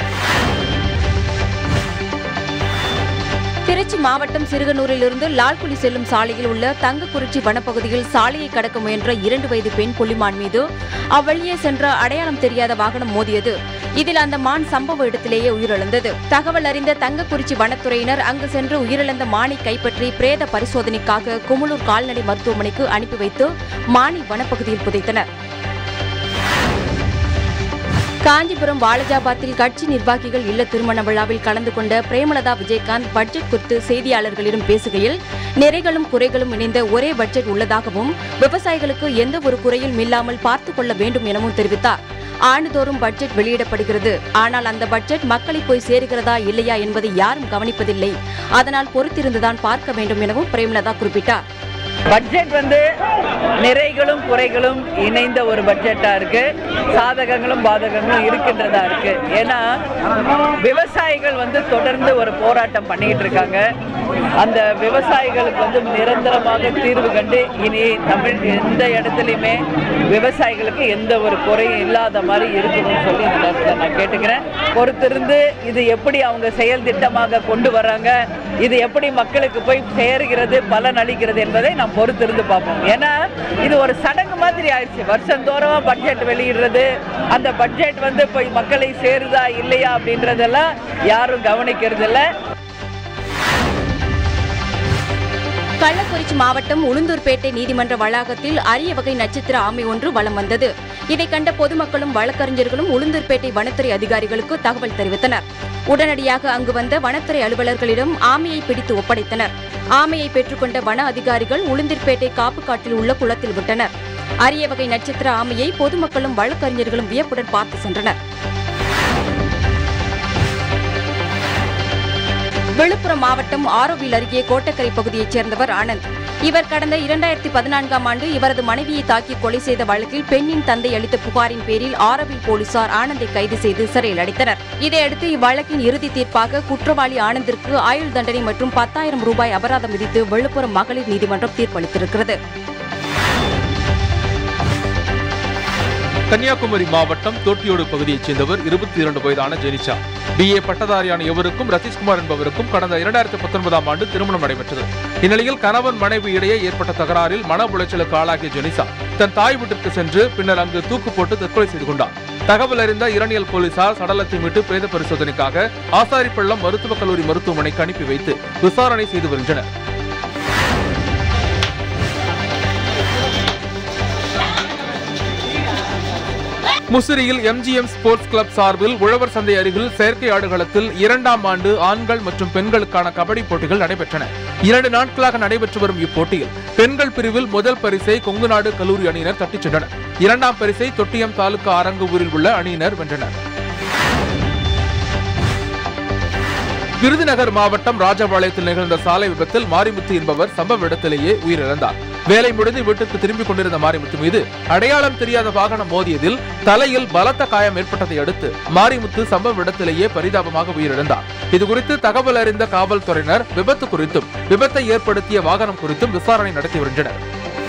திருச்சி மாவட்டம் சிறுகனூரிலிருந்து லால்குடி செல்லும் சாலையில் உள்ள தங்கக்குறிச்சி வனப்பகுதியில் சாலையை கடக்க முயன்ற இரண்டு வயது பெண் புலிமான் மீது அவ்வழியே சென்ற அடையாளம் தெரியாத வாகனம் மோதியது இதில் அந்த மான் சம்பவ இடத்திலேயே உயிரிழந்தது தகவல் அறிந்த தங்கக்குறிச்சி வனத்துறையினர் அங்கு சென்று உயிரிழந்த மானை கைப்பற்றி பிரேத பரிசோதனைக்காக குமுளூர் கால்நடை மருத்துவமனைக்கு அனுப்பி வைத்து மானை வனப்பகுதியில் புதைத்தனர் காஞ்சிபுரம் வாலஜாபாத்தில் கட்சி நிர்வாகிகள் இல்ல திருமண விழாவில் கலந்து கொண்ட பிரேமலதா விஜயகாந்த் பட்ஜெட் குறித்து செய்தியாளர்களிடம் பேசுகையில் நிறைகளும் குறைகளும் இணைந்த ஒரே பட்ஜெட் உள்ளதாகவும் விவசாயிகளுக்கு எந்த ஒரு குறையும் இல்லாமல் பார்த்துக் கொள்ள வேண்டும் எனவும் தெரிவித்தார் ஆண்டுதோறும் பட்ஜெட் வெளியிடப்படுகிறது ஆனால் அந்த பட்ஜெட் மக்களை போய் சேருகிறதா இல்லையா என்பதை யாரும் கவனிப்பதில்லை அதனால் பொறுத்திருந்துதான் பார்க்க வேண்டும் எனவும் பிரேமலதா குறிப்பிட்டார் பட்ஜெட் வந்து நிறைகளும் குறைகளும் இணைந்த ஒரு பட்ஜெட்டா இருக்கு சாதகங்களும் பாதகங்களும் இருக்கின்றதா இருக்கு ஏன்னா விவசாயிகள் வந்து தொடர்ந்து ஒரு போராட்டம் பண்ணிட்டு இருக்காங்க அந்த விவசாயிகளுக்கு வந்து நிரந்தரமாக தீர்வு கண்டு இனி தமிழ் எந்த இடத்துலையுமே விவசாயிகளுக்கு எந்த ஒரு குறையும் இல்லாத மாதிரி இருக்கணும்னு சொல்லி இந்த நேரத்தில் நான் கேட்டுக்கிறேன் பொறுத்திருந்து இது எப்படி அவங்க செயல் திட்டமாக கொண்டு வராங்க இது எப்படி மக்களுக்கு போய் சேருகிறது பலன் அளிக்கிறது என்பதை நாம் பொறுத்திருந்து பார்ப்போம் ஏன்னா இது ஒரு சடங்கு மாதிரி ஆயிடுச்சு வருஷந்தோறும் பட்ஜெட் வெளியிடுறது அந்த பட்ஜெட் வந்து போய் மக்களை சேருதா இல்லையா அப்படின்றதெல்லாம் யாரும் கவனிக்கிறது இல்லை கள்ளக்குறிச்சி மாவட்டம் உளுந்தூர்பேட்டை நீதிமன்ற வளாகத்தில் அரிய வகை நட்சத்திர ஆமை ஒன்று வலம் வந்தது இதை கண்ட பொதுமக்களும் வழக்கறிஞர்களும் உளுந்தூர்பேட்டை வனத்துறை அதிகாரிகளுக்கு தகவல் தெரிவித்தனர் உடனடியாக அங்கு வந்த வனத்துறை அலுவலர்களிடம் ஆமையை பிடித்து ஒப்படைத்தனர் ஆமையை பெற்றுக்கொண்ட வன அதிகாரிகள் உளுந்தூர்பேட்டை காப்பு காட்டில் உள்ள குளத்தில் விட்டனர் அரிய வகை நட்சத்திர ஆமையை பொதுமக்களும் வழக்கறிஞர்களும் வியப்புடன் பார்த்து சென்றனர் விழுப்புரம் மாவட்டம் ஆரோவில் அருகே கோட்டக்கரை பகுதியைச் சேர்ந்தவர் ஆனந்த் இவர் கடந்த இரண்டாயிரத்தி பதினான்காம் ஆண்டு இவரது மனைவியை தாக்கி கொலை செய்த வழக்கில் பெண்ணின் தந்தை அளித்த புகாரின் பேரில் ஆரோவில் போலீசார் ஆனந்தை கைது செய்து சிறையில் அடைத்தனர் இதையடுத்து இவ்வழக்கின் இறுதி தீர்ப்பாக குற்றவாளி ஆனந்திற்கு ஆயுள் தண்டனை மற்றும் பத்தாயிரம் ரூபாய் அபராதம் விதித்து விழுப்புரம் மகளிர் நீதிமன்றம் தீர்ப்பளித்திருக்கிறது கன்னியாகுமரி மாவட்டம் தோட்டியோடு பகுதியைச் சேர்ந்தவர் இருபத்தி இரண்டு வயதான ஜெனிஷா பிஏ பட்டதாரியான இவருக்கும் ரதீஷ்குமார் என்பவருக்கும் கடந்த இரண்டாயிரத்தி பத்தொன்பதாம் ஆண்டு திருமணம் நடைபெற்றது இந்நிலையில் கணவன் மனைவி இடையே ஏற்பட்ட தகராறில் மன உளைச்சலுக்கு ஆளாகிய ஜெனிஷா தன் தாய் வீட்டிற்கு சென்று பின்னர் அங்கு தூக்கு போட்டு தற்கொலை செய்து கொண்டார் தகவல் அறிந்த இரணியல் போலீசார் சடலத்தை மீட்டு பிரேத பரிசோதனைக்காக ஆசாரிப்பள்ளம் மருத்துவக் கல்லூரி மருத்துவமனைக்கு அனுப்பி வைத்து விசாரணை செய்து வருகின்றனர் முசிறியில் எம்ஜிஎம் ஸ்போர்ட்ஸ் கிளப் சார்பில் உழவர் சந்தை அருகில் செயற்கை ஆடுகளத்தில் இரண்டாம் ஆண்டு ஆண்கள் மற்றும் பெண்களுக்கான கபடி போட்டிகள் நடைபெற்றன இரண்டு நாட்களாக நடைபெற்று வரும் இப்போட்டியில் பெண்கள் பிரிவில் முதல் பரிசை கொங்குநாடு கல்லூரி அணியினர் தட்டிச் சென்றனர் இரண்டாம் பரிசை தொட்டியம் தாலுகா அரங்கூரில் உள்ள அணியினர் வென்றனர் விருதுநகர் மாவட்டம் ராஜபாளையத்தில் நிகழ்ந்த சாலை விபத்தில் மாரிமுத்து என்பவர் சம்பவ இடத்திலேயே உயிரிழந்தார் வேலை முடிந்து வீட்டுக்கு திரும்பிக் கொண்டிருந்த மாரிமுத்து மீது அடையாளம் தெரியாத வாகனம் மோதியதில் தலையில் பலத்த காயம் ஏற்பட்டதை அடுத்து மாரிமுத்து சம்பவ இடத்திலேயே பரிதாபமாக உயிரிழந்தார் இதுகுறித்து தகவல் அறிந்த காவல்துறையினர் விபத்து குறித்தும் விபத்தை ஏற்படுத்திய வாகனம் குறித்தும் விசாரணை நடத்தி வருகின்றனர்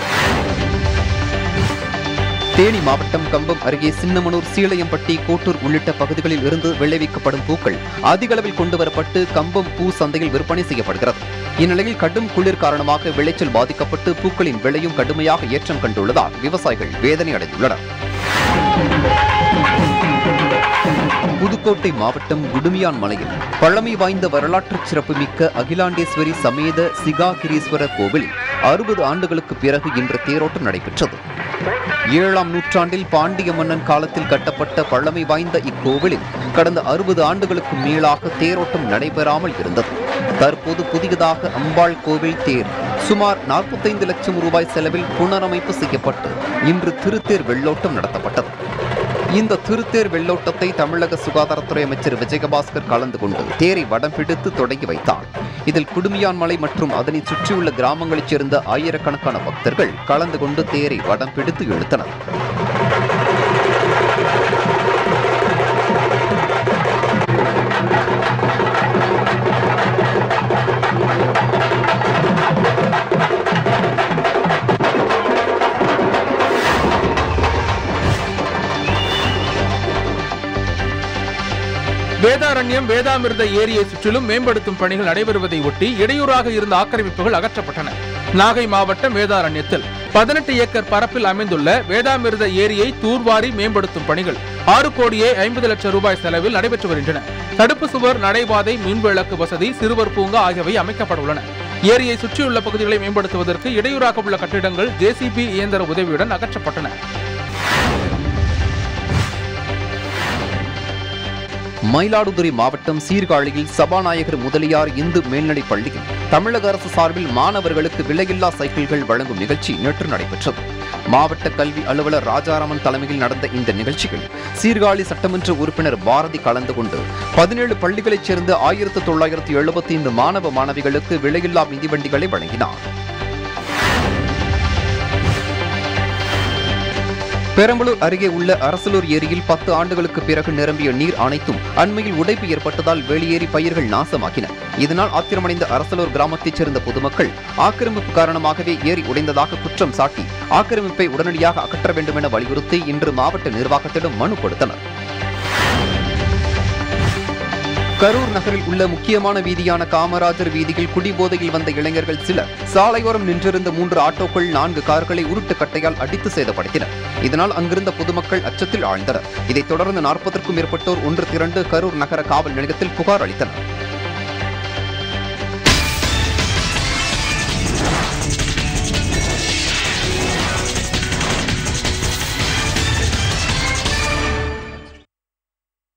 தேனி மாவட்டம் கம்பம் அருகே சின்னமனூர் சீளையம்பட்டி கோட்டூர் உள்ளிட்ட பகுதிகளில் இருந்து விளைவிக்கப்படும் பூக்கள் அதிக அளவில் கொண்டு வரப்பட்டு கம்பம் பூ சந்தையில் விற்பனை செய்யப்படுகிறது இந்நிலையில் கடும் குளிர் காரணமாக விளைச்சல் பாதிக்கப்பட்டு பூக்களின் விலையும் கடுமையாக ஏற்றம் கண்டுள்ளதால் விவசாயிகள் வேதனை அடைந்துள்ளனர் புதுக்கோட்டை புதுக்கோட்டை மாவட்டம் குடுமியான் மலையில் பழமை வாய்ந்த வரலாற்று சிறப்புமிக்க அகிலாண்டேஸ்வரி சமேத சிகாகிரீஸ்வரர் கோவில் அறுபது ஆண்டுகளுக்கு பிறகு இன்று தேரோட்டம் நடைபெற்றது ஏழாம் நூற்றாண்டில் பாண்டிய மன்னன் காலத்தில் கட்டப்பட்ட பழமை வாய்ந்த இக்கோவிலில் கடந்த அறுபது ஆண்டுகளுக்கு மேலாக தேரோட்டம் நடைபெறாமல் இருந்தது தற்போது புதியதாக அம்பாள் கோவில் தேர் சுமார் நாற்பத்தைந்து லட்சம் ரூபாய் செலவில் புனரமைப்பு செய்யப்பட்டு இன்று திருத்தேர் வெள்ளோட்டம் நடத்தப்பட்டது இந்த திருத்தேர் வெள்ளோட்டத்தை தமிழக சுகாதாரத்துறை அமைச்சர் விஜயபாஸ்கர் கலந்து கொண்டு தேரை வடம் பிடித்து தொடங்கி வைத்தார் இதில் குடுமியான்மலை மற்றும் அதனை சுற்றியுள்ள கிராமங்களைச் சேர்ந்த ஆயிரக்கணக்கான பக்தர்கள் கலந்து கொண்டு தேரை வடம் பிடித்து இழுத்தனர் வேதாரண்யம் வேதாமிர்த ஏரியை சுற்றிலும் மேம்படுத்தும் பணிகள் நடைபெறுவதை ஒட்டி இடையூறாக இருந்த ஆக்கிரமிப்புகள் அகற்றப்பட்டன நாகை மாவட்டம் வேதாரண்யத்தில் பதினெட்டு ஏக்கர் பரப்பில் அமைந்துள்ள வேதாமிர்த ஏரியை தூர்வாரி மேம்படுத்தும் பணிகள் ஆறு கோடியே ஐம்பது லட்சம் ரூபாய் செலவில் நடைபெற்று வருகின்றன தடுப்பு சுவர் நடைபாதை மின்விளக்கு வசதி சிறுவர் பூங்கா ஆகியவை அமைக்கப்பட உள்ளன ஏரியை சுற்றியுள்ள பகுதிகளை மேம்படுத்துவதற்கு இடையூறாக உள்ள கட்டிடங்கள் ஜேசிபி இயந்திர உதவியுடன் அகற்றப்பட்டன மயிலாடுதுறை மாவட்டம் சீர்காழியில் சபாநாயகர் முதலியார் இந்து மேல்நிலைப் பள்ளியில் தமிழக அரசு சார்பில் மாணவர்களுக்கு விலையில்லா சைக்கிள்கள் வழங்கும் நிகழ்ச்சி நேற்று நடைபெற்றது மாவட்ட கல்வி அலுவலர் ராஜாராமன் தலைமையில் நடந்த இந்த நிகழ்ச்சியில் சீர்காழி சட்டமன்ற உறுப்பினர் பாரதி கலந்து கொண்டு பதினேழு பள்ளிகளைச் சேர்ந்த ஆயிரத்து தொள்ளாயிரத்து எழுபத்தி ஐந்து மாணவ மாணவிகளுக்கு விலையில்லா மிதிவண்டிகளை வழங்கினார் பெரம்பலூர் அருகே உள்ள அரசலூர் ஏரியில் பத்து ஆண்டுகளுக்கு பிறகு நிரம்பிய நீர் அனைத்தும் அண்மையில் உடைப்பு ஏற்பட்டதால் வெளியேறி பயிர்கள் நாசமாக்கின இதனால் ஆத்திரமடைந்த அரசலூர் கிராமத்தைச் சேர்ந்த பொதுமக்கள் ஆக்கிரமிப்பு காரணமாகவே ஏரி உடைந்ததாக குற்றம் சாட்டி ஆக்கிரமிப்பை உடனடியாக அகற்ற வேண்டும் என வலியுறுத்தி இன்று மாவட்ட நிர்வாகத்திடம் மனு கொடுத்தனர் கரூர் நகரில் உள்ள முக்கியமான வீதியான காமராஜர் வீதியில் குடிபோதையில் வந்த இளைஞர்கள் சிலர் சாலையோரம் நின்றிருந்த மூன்று ஆட்டோக்கள் நான்கு கார்களை உருட்டு கட்டையால் அடித்து சேதப்படுத்தினர் இதனால் அங்கிருந்த பொதுமக்கள் அச்சத்தில் ஆழ்ந்தனர் இதைத் தொடர்ந்து நாற்பதற்கும் மேற்பட்டோர் ஒன்று திரண்டு கரூர் நகர காவல் நிலையத்தில் புகார் அளித்தனர்